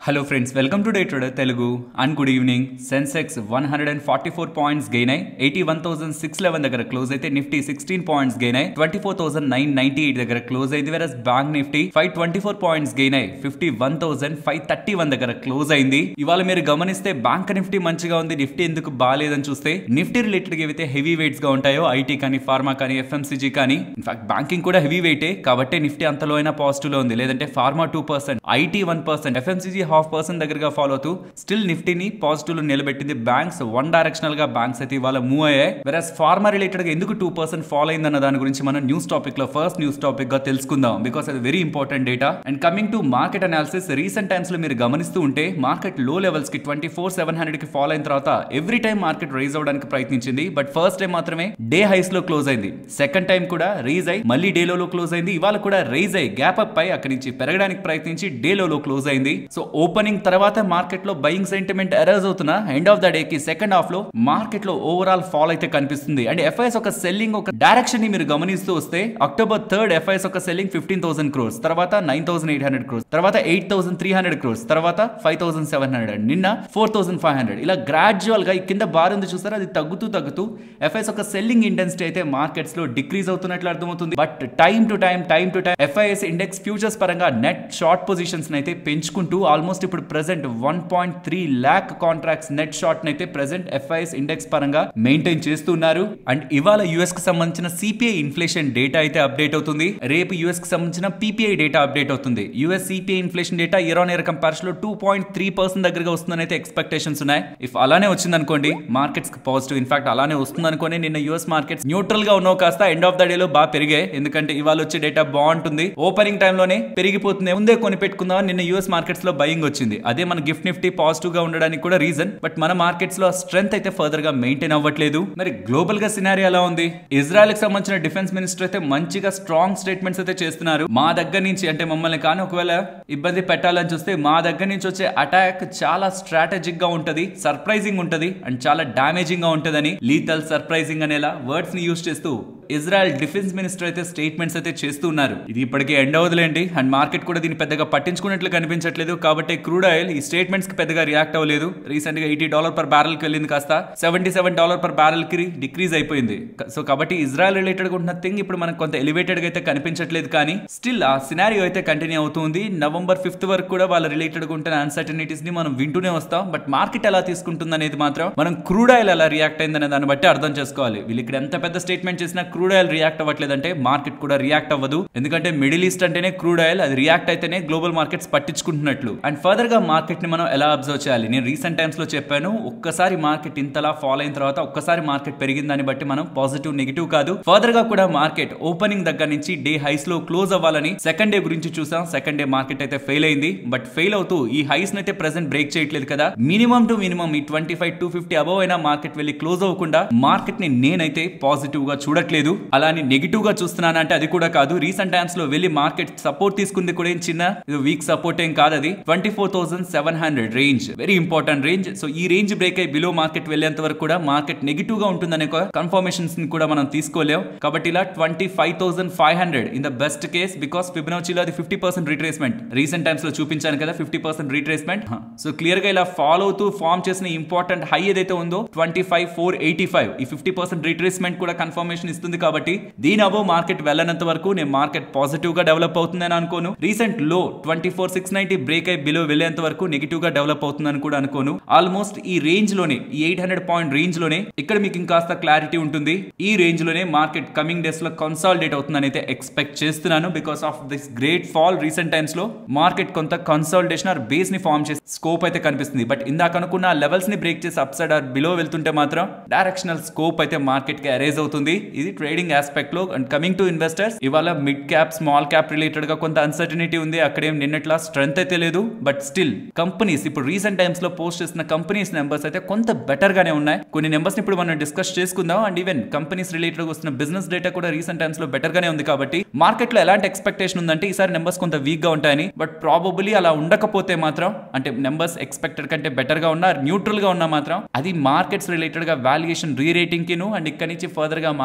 hello friends welcome to day trader Telugu and good evening sensex one hundred and forty four points gain అయి eighty one thousand six eleven దగ్గర close అయితే nifty sixteen points gain అయి twenty four thousand nine ninety eight దగ్గర close అయింది వెరస్ bank nifty five twenty four points gain అయి fifty one thousand five thirty one దగ్గర close అయింది ఇవాళ మీరు గమనిస్తే బ్యాంక్ నిఫ్టీ మంచిగా ఉంది నిఫ్టీ ఎందుకు బాగాలేదని చూస్తే నిఫ్టీ రిలేటెడ్ ఏవైతే హెవీ వెయిట్స్ గా ఉంటాయో ఐటీ కానీ ఫార్మా కానీ ఎఫ్ఎంసీజీ కానీ ఇన్ఫాక్ట్ బ్యాంకింగ్ కూడా హెవీ వెయిటే కాబట్టి నిఫ్టీ అంతలో అయినా పాజిటివ్ లో ఉంది లేదంటే pharma two percent IT one percent FMCG half percent దగ్గరగా ఫాలో అవుతూ స్టిల్ నిఫ్టీని పాజిటివ్ లో నిలబెట్టింది బ్యాంక్స్ వన్ డైరెక్షనల్ గా బ్యాంక్స్ అయితే ఇవాళ మూవ్ అయ్యాయి వెరస్ ఫార్మా రిలేటెడ్ గా ఎందుకు టూ పర్సెంట్ ఫాలో అయిందన్న దాని గురించి మనం న్యూస్ టాపిక్ లో ఫస్ట్ న్యూస్ టాపిక్ గా తెలుసుకుందాం బికాస్ అది very important data and coming to market analysis recent times లో మీరు గమనిస్తూ ఉంటే మార్కెట్ లో లెవెల్స్ కి ట్వంటీ ఫోర్ సెవెన్ హండ్రెడ్ కి ఫాలో అయిన తర్వాత ఎవ్రీ టైం మార్కెట్ రైజ్ అవడానికి ప్రయత్నించింది బట్ ఫస్ట్ టైం మాత్రమే డే హైస్ లో క్లోజ్ అయింది సెకండ్ టైం కూడా రైజ్ అయి మళ్ళీ డే లో క్లోజ్ అయింది ఇవాళ కూడా రైజ్ అయి గ్యాప్ అప్ పై అక్కడి నుంచి పెరగడానికి ప్రయత్నించి డే లో క్లోజ్ అయింది సో ఓపెనింగ్ తర్వాత మార్కెట్ లో బయింగ్ సెంటిమెంట్ ఎరైజ్ అవుతున్న ఎండ్ ఆఫ్ ద డే కి సెకండ్ హాఫ్ లో మార్కెట్ లో ఓవరాల్ ఫాల్ అయితే కనిపిస్తుంది అండ్ ఎఫ్ఐఎస్ ఒక సెల్లింగ్ ఒక డైరెక్షన్ ని మీరు గమనిస్తూ వస్తే అక్టోబర్ థర్డ్ ఎఫ్ఐఎస్ ఒక సెల్లింగ్ ఫిఫ్టీన్ థౌసండ్ క్రోర్స్ తర్వాత nine thousand eight hundred crores తర్వాత eight thousand three hundred crores తర్వాత ఫైవ్ థౌసండ్ సెవెన్ హండ్రెడ్ నిన్న ఫోర్ థౌసండ్ ఫైవ్ హండ్రెడ్ ఇలా గ్రాడ్యువల్ గా ఈ కింద బార్ ఉంది చూస్తారా అది తగ్గుతూ తగ్గుతూ ఎఫ్ఐఎస్ ఒక సెల్లింగ్ ఇంటెన్సిటీ అయితే మార్కెట్స్ లో డిక్రీజ్ అవుతున్నట్లు అర్థమవుతుంది but time to time time to time FIs index futures పరంగా నెట్ షార్ట్ పొజిషన్స్ అయితే పెంచుకుంటూ ఆల్మోస్ట్ ఇప్పుడు present one point three lakh contracts net short అయితే ప్రెసెంట్ ఎఫ్ఐఎస్ ఇండెక్స్ పరంగా మెయింటైన్ చేస్తున్నారు అండ్ ఇవాళ యుఎస్ కి సంబంధించిన సిపిఐ ఇన్ఫ్లేషన్ డేటా అయితే అప్డేట్ అవుతుంది రేపు యుఎస్ కి సంబంధించిన పీపీఐ డేటా అప్డేట్ అవుతుంది US CPI inflation data year on year comparison లో టూ పాయింట్ త్రీ పర్సెంట్ దగ్గరగా వస్తుందని అయితే ఎక్స్పెక్టేషన్స్ ఉన్నాయి ఇఫ్ అలానే వచ్చింది అనుకోండి మార్కెట్స్ పాజిటివ్ ఇన్ఫాక్ట్ అలానే వస్తుంది అనుకోని నిన్న యుఎస్ మార్కెట్స్ న్యూట్రల్ గా ఉన్నావు కాస్త ఎండ్ ఆఫ్ ద డే లో బాగా పెరిగాయి ఎందుకంటే ఇవాళ వచ్చే డేటా బాగుంటుంది ఓపెనింగ్ టైంలోనే పెరిగిపోతుంది ముందే కొని పెట్టుకుందాం నిన్న యుఎస్ మార్కెట్స్ లో బయింగ్ వచ్చింది అదే మన గిఫ్ట్ నిఫ్టీ పాజిటివ్ గా ఉండడానికి కూడా రీజన్ బట్ మన మార్కెట్స్ లో స్ట్రెంత్ అయితే ఫర్దర్ గా మెయింటైన్ అవ్వట్లేదు మరి గ్లోబల్ గా సినారీ ఎలా ఉంది ఇజ్రాయెల్ కి సంబంధించిన డిఫెన్స్ మినిస్టర్ అయితే మంచిగా స్ట్రాంగ్ స్టేట్మెంట్స్ అయితే చేస్తున్నారు మా దగ్గర నుంచి అంటే మమ్మల్ని కానీ ఒకవేళ ఇబ్బంది పెట్టాలని చూస్తే మా దగ్గర నుంచి వచ్చే అటాక్ చాలా స్ట్రాటజిక్ గా ఉంటది సర్ప్రైజింగ్ ఉంటది అండ్ చాలా డామేజింగ్ గా ఉంటదని లీతల్ సర్ప్రైజింగ్ అనేలా వర్డ్స్ ని యూజ్ చేస్తూ ఇజ్రాయెల్ డిఫెన్స్ మినిస్టర్ అయితే స్టేట్మెంట్స్ అయితే చేస్తున్నారు ఇది ఇప్పటికే ఎండ్ అవుదులేండి అండ్ మార్కెట్ కూడా దీన్ని పెద్దగా పట్టించుకున్నట్లు కనిపించట్లేదు కాబట్టి క్రూడ్ ఆయిల్ ఈ స్టేట్మెంట్స్ కి పెద్దగా రియాక్ట్ అవ్వలేదు రీసెంట్ గా ఎయిటీ డాలర్ పర్ బ్యారల్ కి వెళ్ళింది కాస్త seventy seven dollar per barrel కి డిక్రీజ్ అయిపోయింది సో కాబట్టి ఇజ్రాయెల్ రిలేటెడ్ గా ఉన్న థింగ్ ఇప్పుడు మనకు కొంత ఎలివేటెడ్ గా అయితే కనిపించట్లేదు కానీ స్టిల్ ఆ సినారియో అయితే కంటిన్యూ అవుతుంది నవంబర్ ఫిఫ్త్ వరకు కూడా వాళ్ళ రిలేటెడ్ గా ఉంటున్న అన్సర్టనిటీస్ ని మనం వింటూనే వస్తాం బట్ మార్కెట్ ఎలా తీసుకుంటుంది అనేది మాత్రం మనం క్రూడ్ ఆయిల్ ఎలా రియాక్ట్ అయిందనే దాన్ని బట్టి అర్థం చేసుకోవాలి వీళ్ళు ఇక్కడ ఎంత పెద్ద స్టేట్మెంట్ చేసినా క్రూడ్ ఆయిల్ రియాక్ట్ అవ్వట్లేదంటే మార్కెట్ కూడా రియాక్ట్ అవ్వదు ఎందుకంటే మిడిల్ ఈస్ట్ అంటేనే క్రూడ్ ఆయిల్ అది రియాక్ట్ అయితేనే గ్లోబల్ మార్కెట్స్ పట్టించుకుంటున్నట్లు అండ్ ఫర్దర్ గా మార్కెట్ ని మనం ఎలా అబ్జర్వ్ చేయాలి నేను రీసెంట్ టైమ్స్ లో చెప్పాను ఒక్కసారి మార్కెట్ ఇంతలా ఫాలో అయిన తర్వాత ఒక్కసారి మార్కెట్ పెరిగిందని బట్టి మనం పాజిటివ్ నెగిటివ్ కాదు ఫర్దర్ గా కూడా మార్కెట్ ఓపెనింగ్ దగ్గర నుంచి డే హైస్ లో క్లోజ్ అవ్వాలని సెకండ్ డే గురించి చూసాం సెకండ్ డే మార్కెట్ అయితే ఫెయిల్ అయింది బట్ ఫెయిల్ అవుతూ ఈ హైస్ అయితే ప్రెసెంట్ బ్రేక్ చేయట్లేదు కదా మినిమం టు మినిమం ఈ twenty five two fifty above అయినా మార్కెట్ వెళ్ళి క్లోజ్ అవ్వకుండా మార్కెట్ ని నేనైతే పాజిటివ్ గా చూడట్లేదు అలానే నెగిటివ్ గా చూస్తున్నానంటే అది కూడా కాదు రీసెంట్ టైమ్స్ లో వెళ్ళి మార్కెట్ సపోర్ట్ తీసుకుంది కూడా ఏం చిన్న వీక్ సపోర్ట్ ఏం కాదు అది twenty four thousand seven hundred range very important range so ఈ రేంజ్ బ్రేక్ అయి బిలో మార్కెట్ వెళ్ళేంత వరకు కూడా మార్కెట్ నెగిటివ్ గా ఉంటుందనే కన్ఫర్మేషన్స్ ని కూడా మనం తీసుకోలేం కాబట్టి ఇలా twenty five thousand five hundred in the best case because ఫిబినోచిలో అది fifty percent retracement recent times లో చూపించాను కదా fifty percent retracement so clear గా ఇలా ఫాలో అవుతూ ఫామ్ చేసిన ఇంపార్టెంట్ హై ఏదైతే ఉందో twenty five four eighty five ఈ ఫిఫ్టీ పర్సెంట్ రీట్రేస్మెంట్ కూడా కన్ఫర్మేషన్ ఇస్తుంది కాబట్టి దీని అబో మార్కెట్ వెళ్ళనంత వరకు నేను మార్కెట్ పాజిటివ్ గా డెవలప్ అవుతుందని అనుకోను రీసెంట్ లో twenty four six ninety break అయి బిలో వెళ్ళేంత వరకు నెగిటివ్ గా డెవలప్ అవుతుందని కూడా అనుకోను ఆల్మోస్ట్ ఈ రేంజ్ లోనే ఈ ఎయిట్ హండ్రెడ్ పాయింట్ రేంజ్ లోనే ఇక్కడ మీకు ఇంకాస్త క్లారిటీ ఉంటుంది ఈ రేంజ్ లోనే మార్కెట్ కమింగ్ డేస్ లో కన్సాలిడేట్ అవుతుందని అయితే ఎక్స్పెక్ట్ చేస్తున్నాను because of this great fall recent times లో మార్కెట్ కొంత కన్సాలిడేషన్ ఆర్ బేస్ ని ఫార్మ్ చేసి స్కోప్ అయితే కనిపిస్తుంది బట్ ఇందాక అనుకున్న లెవెల్స్ ని బ్రేక్ చేసి అప్ సైడ్ ఆర్ బిలో వెళ్తుంటే మాత్రం డైరెక్షనల్ స్కోప్ అయితే మార్కెట్ కి అరేజ్ అవుతుంది ఇది ట్రేడింగ్ ఆస్పెక్ట్ లో అండ్ కమింగ్ టు ఇన్వెస్టర్స్ ఇవాళ mid cap small cap related గా కొంత అన్సర్టనిటీ ఉంది అక్కడేం నిన్నట్లా స్ట్రెంత్ అయితే లేదు బట్ స్టిల్ కంపెనీస్ ఇప్పుడు రీసెంట్ టైమ్స్ లో పోస్ట్ చేసిన కంపెనీస్ నెంబర్స్ అయితే కొంత బెటర్ గానే ఉన్నాయి కొన్ని నెంబర్స్ ఇప్పుడు మనం డిస్కస్ చేసుకుందాం అండ్ ఈవెన్ కంపెనీస్ రిలేటెడ్ వస్తున్న బిజినెస్ డేటా కూడా రీసెంట్ టైమ్స్ లో బెటర్ గానే ఉంది కాబట్టి మార్కెట్ లో ఎలాంటి ఎక్స్పెక్టేషన్ ఉందంటే ఈసారి నెంబర్స్ కొంత వీక్ గా ఉంటాయని బట్ ప్రాబబుల్లీ అలా ఉండకపోతే మాత్రం అంటే నెంబర్స్ ఎక్స్పెక్టెడ్ కంటే బెటర్ గా ఉన్నా న్యూట్రల్ గా ఉన్నా మాత్రం అది మార్కెట్స్ రిలేటెడ్ గా వాల్యుయేషన్ రీ రేటింగ్ కిను అండ్ ఇక్కడ నుంచి ఫర్దర్ గా మార్కెట్స్ అప్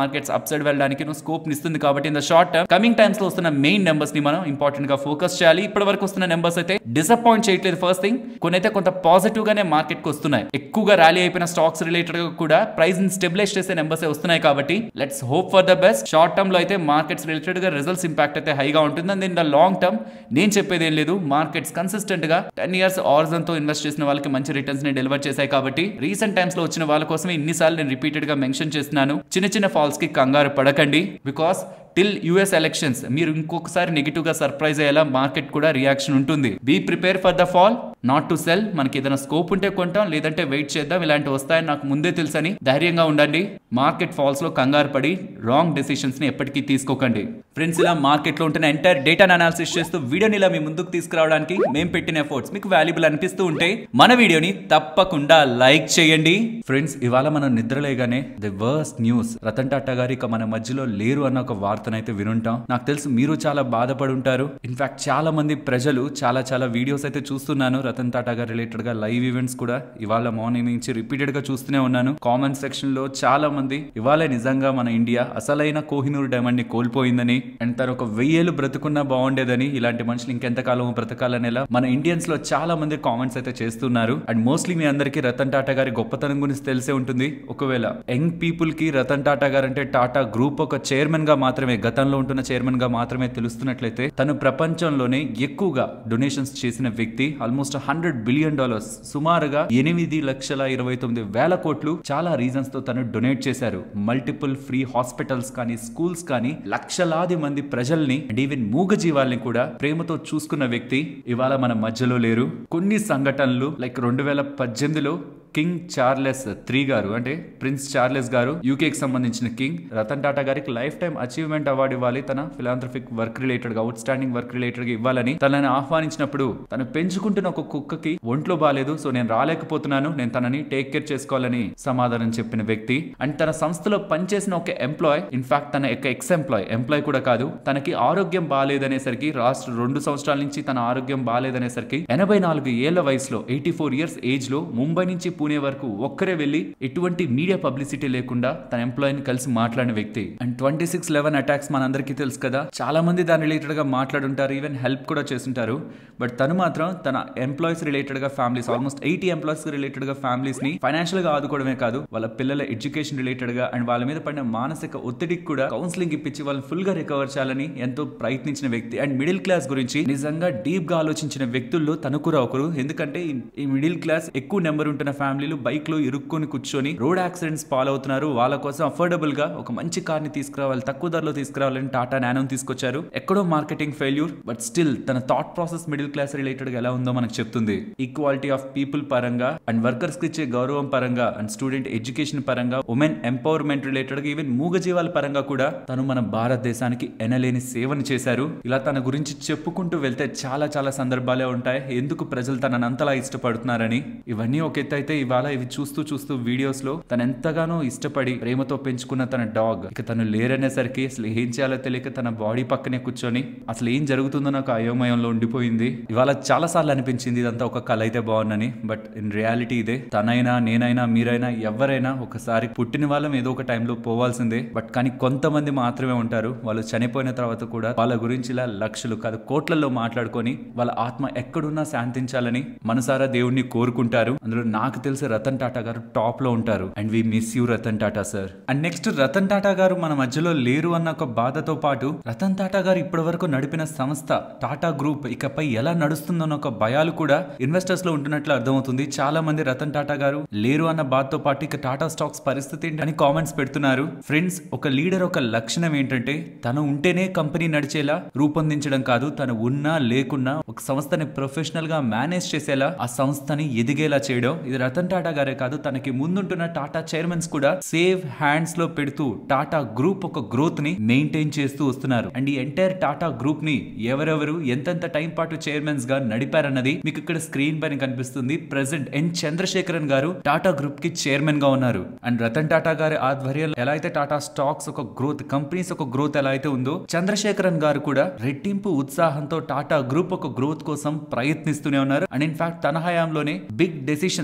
అప్ సైడ్ వెళ్ళడానికి స్కోప్ ఇస్తుంది కాబట్టి in the short term coming times లో వస్తున్న మెయిన్ నెంబర్స్ ని మనం ఇంపార్టెంట్ గా ఫోకస్ చేయాలి ఇప్పటి వరకు వస్తున్న నెంబర్స్ అయితే డిసప్పాయింట్ చేయట్లేదు ఫస్ట్ థింగ్ కొన్ని అయితే కొంత పాజిటివ్ గానే మార్కెట్ కు వస్తున్నాయి ఎక్కువగా ర్యాలీ అయిపోయిన స్టాక్స్ రిలేటెడ్ గా కూడా ప్రైస్ ని స్టెబిలైజ్ చేసే నెంబర్స్ వస్తున్నాయి కాబట్టి let's hope for the best short term లో అయితే మార్కెట్స్ రిలేటెడ్ గా రిజల్ట్స్ ఇంపాక్ట్ అయితే హైగా ఉంటుంది and in the long term నేను చెప్పేది ఏం లేదు మార్కెట్స్ కన్సిస్టెంట్ గా టెన్ ఇయర్స్ ఆర్జన్ తో ఇన్వెస్ట్ చేసిన వాళ్ళకి మంచి రిటర్న్స్ ని డెలివర్ చేశాయి కాబట్టి రీసెంట్ టైమ్స్ లో వచ్చిన వాళ్ళ కోసమే ఇన్నిసార్లు నేను రిపీటెడ్ గా మెన్షన్ చేస్తున్నాను చిన్న చిన్న ఫాల్స్ కి కంగారు పడకండి బికాస్ టిల్ యుఎస్ ఎలక్షన్స్ మీరు ఇంకొకసారి నెగిటివ్ గా సర్ప్రైజ్ అయ్యేలా మార్కెట్ కూడా రియాక్షన్ ఉంటుంది be prepare for the fall not to sell మనకి ఏదైనా స్కోప్ ఉంటే కొంటాం లేదంటే వెయిట్ చేద్దాం ఇలాంటి వస్తాయని నాకు ముందే తెలుసని ధైర్యంగా ఉండండి మార్కెట్ ఫాల్స్ లో కంగారు పడి రాంగ్ డెసిషన్స్ ని ఎప్పటికీ తీసుకోకండి ఫ్రెండ్స్ ఇలా మార్కెట్ లో ఉంటున్న ఎంటైర్ డేటా అనాలిసిస్ చేస్తూ వీడియోని ఇలా మీ ముందుకు తీసుకురావడానికి మేము పెట్టిన ఎఫర్ట్స్ మీకు వాల్యుబుల్ అనిపిస్తూ ఉంటే మన వీడియోని తప్పకుండా లైక్ చేయండి ఫ్రెండ్స్ ఇవాళ మనం నిద్రలేగానే the worst news Ratan Tata గారు ఇక మన మధ్యలో లేరు అన్న ఒక వార్తనైతే వినుంటాం నాకు తెలుసు మీరు చాలా బాధపడి ఉంటారు ఇన్ఫాక్ట్ చాలా మంది ప్రజలు చాలా చాలా వీడియోస్ అయితే చూస్తున్నాను రతన్ టాటా గారు రిలేటెడ్ గా లైవ్ ఈవెంట్స్ కూడా ఇవాళ మార్నింగ్ నుంచి రిపీటెడ్ గా చూస్తూనే ఉన్నాను కామెంట్ సెక్షన్ లో చాలా మంది ఇవాళ నిజంగా మన ఇండియా అసలైన కోహినూర్ డైమండ్ ని కోల్పోయిందని అండ్ తను ఒక వెయ్యేళ్ళు బ్రతుకున్నా బాగుండేదని ఇలాంటి మనుషులు ఇంకెంతకాలం బ్రతకాలనేలా మన ఇండియన్స్ లో చాలా మంది కామెంట్స్ అయితే చేస్తున్నారు అండ్ మోస్ట్లీ మీ అందరికీ రతన్ టాటా గారి గొప్పతనం గురించి తెలిసే ఉంటుంది ఒకవేళ యంగ్ పీపుల్ కి రతన్ టాటా గారు అంటే టాటా గ్రూప్ ఒక చైర్మన్ గా మాత్రమే గతంలో ఉంటున్న చైర్మన్ గా మాత్రమే తెలుస్తున్నట్లయితే తను ప్రపంచంలోనే ఎక్కువగా డొనేషన్స్ చేసిన వ్యక్తి ఆల్మోస్ట్ హండ్రెడ్ బిలియన్ డాలర్స్ సుమారుగా ఎనిమిది లక్షల ఇరవై తొమ్మిది వేల కోట్లు చాలా రీజన్స్ తో తను డొనేట్ చేశారు మల్టిపుల్ ఫ్రీ హాస్పిటల్స్ కానీ స్కూల్స్ కానీ లక్షలాది మంది ప్రజల్ని అండ్ ఈవెన్ మూగజీవాల్ని కూడా ప్రేమతో చూసుకున్న వ్యక్తి ఇవాళ మన మధ్యలో లేరు కొన్ని సంఘటనలు లైక్ రెండు వేల పద్దెనిమిదిలో కింగ్ చార్లెస్ త్రీ గారు అంటే ప్రిన్స్ చార్లెస్ గారు యూకేకి సంబంధించిన కింగ్ రతన్ టాటా గారికి లైఫ్ టైం అచీవ్మెంట్ అవార్డు ఇవ్వాలి తన ఫిలాంథ్రఫిక్ వర్క్ రిలేటెడ్ గా అవుట్ స్టాండింగ్ వర్క్ రిలేటెడ్ గా ఇవ్వాలని తనని ఆహ్వానించినప్పుడు తను పెంచుకుంటున్న ఒక కుక్కకి ఒంట్లో బాగాలేదు సో నేను రాలేకపోతున్నాను నేను తనని టేక్ కేర్ చేసుకోవాలని సమాధానం చెప్పిన వ్యక్తి అండ్ తన సంస్థలో పనిచేసిన ఒక ఎంప్లాయ్ ఇన్ఫాక్ట్ తన యొక్క ఎక్స్ ఎంప్లాయ్ ఎంప్లాయ్ కూడా కాదు తనకి ఆరోగ్యం బాగాలేదనేసరికి రాష్ట్ర రెండు సంవత్సరాల నుంచి తన ఆరోగ్యం బాగాలేదనేసరికి ఎనభై నాలుగు ఏళ్ల వయసులో ఎయిటీ ఫోర్ ఇయర్స్ ఏజ్ లో ముంబై నుంచి పూణే వరకు ఒక్కరే వెళ్లి ఎటువంటి మీడియా పబ్లిసిటీ లేకుండా తన ఎంప్లాయ్ ని కలిసి మాట్లాడిన వ్యక్తి and twenty six eleven attacks మనందరికీ తెలుసు కదా చాలా మంది దాని రిలేటెడ్ గా మాట్లాడుంటారు ఈవెన్ హెల్ప్ కూడా చేస్తుంటారు బట్ తను మాత్రం తన ఎంప్లాయీస్ రిలేటెడ్ గా families almost eighty employees related గా ఫ్యామిలీస్ ని ఫైనాన్షియల్ గా ఆదుకోవడమే కాదు వాళ్ళ పిల్లల ఎడ్యుకేషన్ రిలేటెడ్ గా అండ్ వాళ్ళ మీద పడిన మానసిక ఒత్తిడికి కూడా కౌన్సిలింగ్ ఇప్పించి వాళ్ళని ఫుల్ గా రికవర్ చేయాలని ఎంతో ప్రయత్నించిన వ్యక్తి అండ్ మిడిల్ క్లాస్ గురించి నిజంగా డీప్ గా ఆలోచించిన వ్యక్తుల్లో తను కూడా ఒకరు ఎందుకంటే ఈ- ఈ మిడిల్ క్లాస్ ఎక్కువ నెంబర్ ఉంటున్న ఫ్యామిలీలు బైక్ లో ఇరుక్కొని కూర్చొని రోడ్ యాక్సిడెంట్స్ పాలవుతున్నారు వాళ్ళ కోసం అఫోర్డబుల్ గా ఒక మంచి కార్ ని తీసుకురావాలి తక్కువ ధరలో తీసుకురావాలని టాటా నానో తీసుకొచ్చారు ఎక్కడో మార్కెటింగ్ ఫెయిల్యూర్ బట్ స్టిల్ తన thought process middle class related గా ఎలా ఉందో మనకు చెప్తుంది ఈక్వాలిటీ ఆఫ్ పీపుల్ పరంగా అండ్ వర్కర్స్ కి ఇచ్చే గౌరవం పరంగా అండ్ స్టూడెంట్ ఎడ్యుకేషన్ పరంగా ఉమెన్ ఎంపవర్మెంట్ రిలేటెడ్ గా ఈవెన్ మూగజీవాల పరంగా కూడా తను మన భారతదేశానికి ఎనలేని సేవను చేశారు ఇలా తన గురించి చెప్పుకుంటూ వెళ్తే చాలా చాలా సందర్భాలే ఉంటాయి ఎందుకు ప్రజలు తనని అంతలా ఇష్టపడుతున్నారని ఇవన్నీ ఒక ఎత్తు అయితే ఇవాళ ఇవి చూస్తూ చూస్తూ వీడియోస్ లో తను ఎంతగానో ఇష్టపడి ప్రేమతో పెంచుకున్న తన డాగ్ ఇక తను లేరనేసరికి అసలు ఏం చేయాలో తెలియక తన బాడీ పక్కనే కూర్చొని అసలు ఏం జరుగుతుందో నాకు అయోమయంలో ఉండిపోయింది ఇవాళ చాలా సార్లు అనిపించింది ఇదంతా ఒక కళ అయితే బాగుందని బట్ ఇన్ రియాలిటీ ఇదే తనైనా నేనైనా మీరైనా ఎవరైనా ఒకసారి పుట్టిన వాళ్ళం ఏదో ఒక టైంలో పోవాల్సిందే బట్ కానీ కొంతమంది మాత్రమే ఉంటారు వాళ్ళు చనిపోయిన తర్వాత కూడా వాళ్ళ గురించి ఇలా లక్షలు కాదు కోట్లలో మాట్లాడుకొని వాళ్ళ ఆత్మ ఎక్కడున్నా శాంతించాలని మనసారా దేవుణ్ణి కోరుకుంటారు అందులో నాకు తెలిసి రతన్ టాటా గారు టాప్ లో ఉంటారు and we miss you Ratan Tata sir and next Ratan Tata గారు మన మధ్యలో లేరు అన్న ఒక బాధతో పాటు రతన్ టాటా గారు ఇప్పటి వరకు నడిపిన సంస్థ టాటా గ్రూప్ ఇకపై ఎలా నడుస్తుందన్న ఒక భయాలు కూడా ఇన్వెస్టర్స్ లో ఉంటున్నట్లు అర్థమవుతుంది చాలా మంది రతన్ టాటా గారు లేరు అన్న బాధతో పాటు ఇక టాటా స్టాక్స్ పరిస్థితి ఏంటి అని కామెంట్స్ పెడుతున్నారు ఫ్రెండ్స్ ఒక లీడర్ ఒక లక్షణం ఏంటంటే తను ఉంటేనే కంపెనీ నడిచేలా రూపొందించడం కాదు తను ఉన్నా లేకున్నా ఒక సంస్థని ప్రొఫెషనల్ గా మేనేజ్ చేసేలా ఆ సంస్థని ఎదిగేలా చేయడం ఇది రతన్ టాటా గారే కాదు తనకి ముందుంటున్న టాటా చైర్మన్స్ కూడా సేవ్ హ్యాండ్స్ లో పెడుతూ టాటా గ్రూప్ ఒక గ్రోత్ ని మెయింటైన్ చేస్తూ వస్తున్నారు అండ్ ఈ ఎంటైర్ టాటా గ్రూప్ ని ఎవరెవరు ఎంతెంత టైం పాటు చైర్మన్స్ గా నడిపారన్నది మీకు ఇక్కడ స్క్రీన్ పైన కనిపిస్తుంది ప్రెసెంట్ ఎన్ చంద్రశేఖరన్ గారు టాటా గ్రూప్ కి చైర్మన్ గా ఉన్నారు అండ్ రతన్ టాటా గారి ఆధ్వర్యంలో ఎలా అయితే టాటా స్టాక్స్ ఒక గ్రోత్ కంపెనీస్ ఒక గ్రోత్ ఎలా అయితే ఉందో చంద్రశేఖరన్ గారు కూడా రెట్టింపు ఉత్సాహంతో టాటా గ్రూప్ ఒక గ్రోత్ కోసం ప్రయత్నిస్తూనే ఉన్నారు అండ్ ఇన్ఫాక్ట్ తన హయాంలోనే big decision start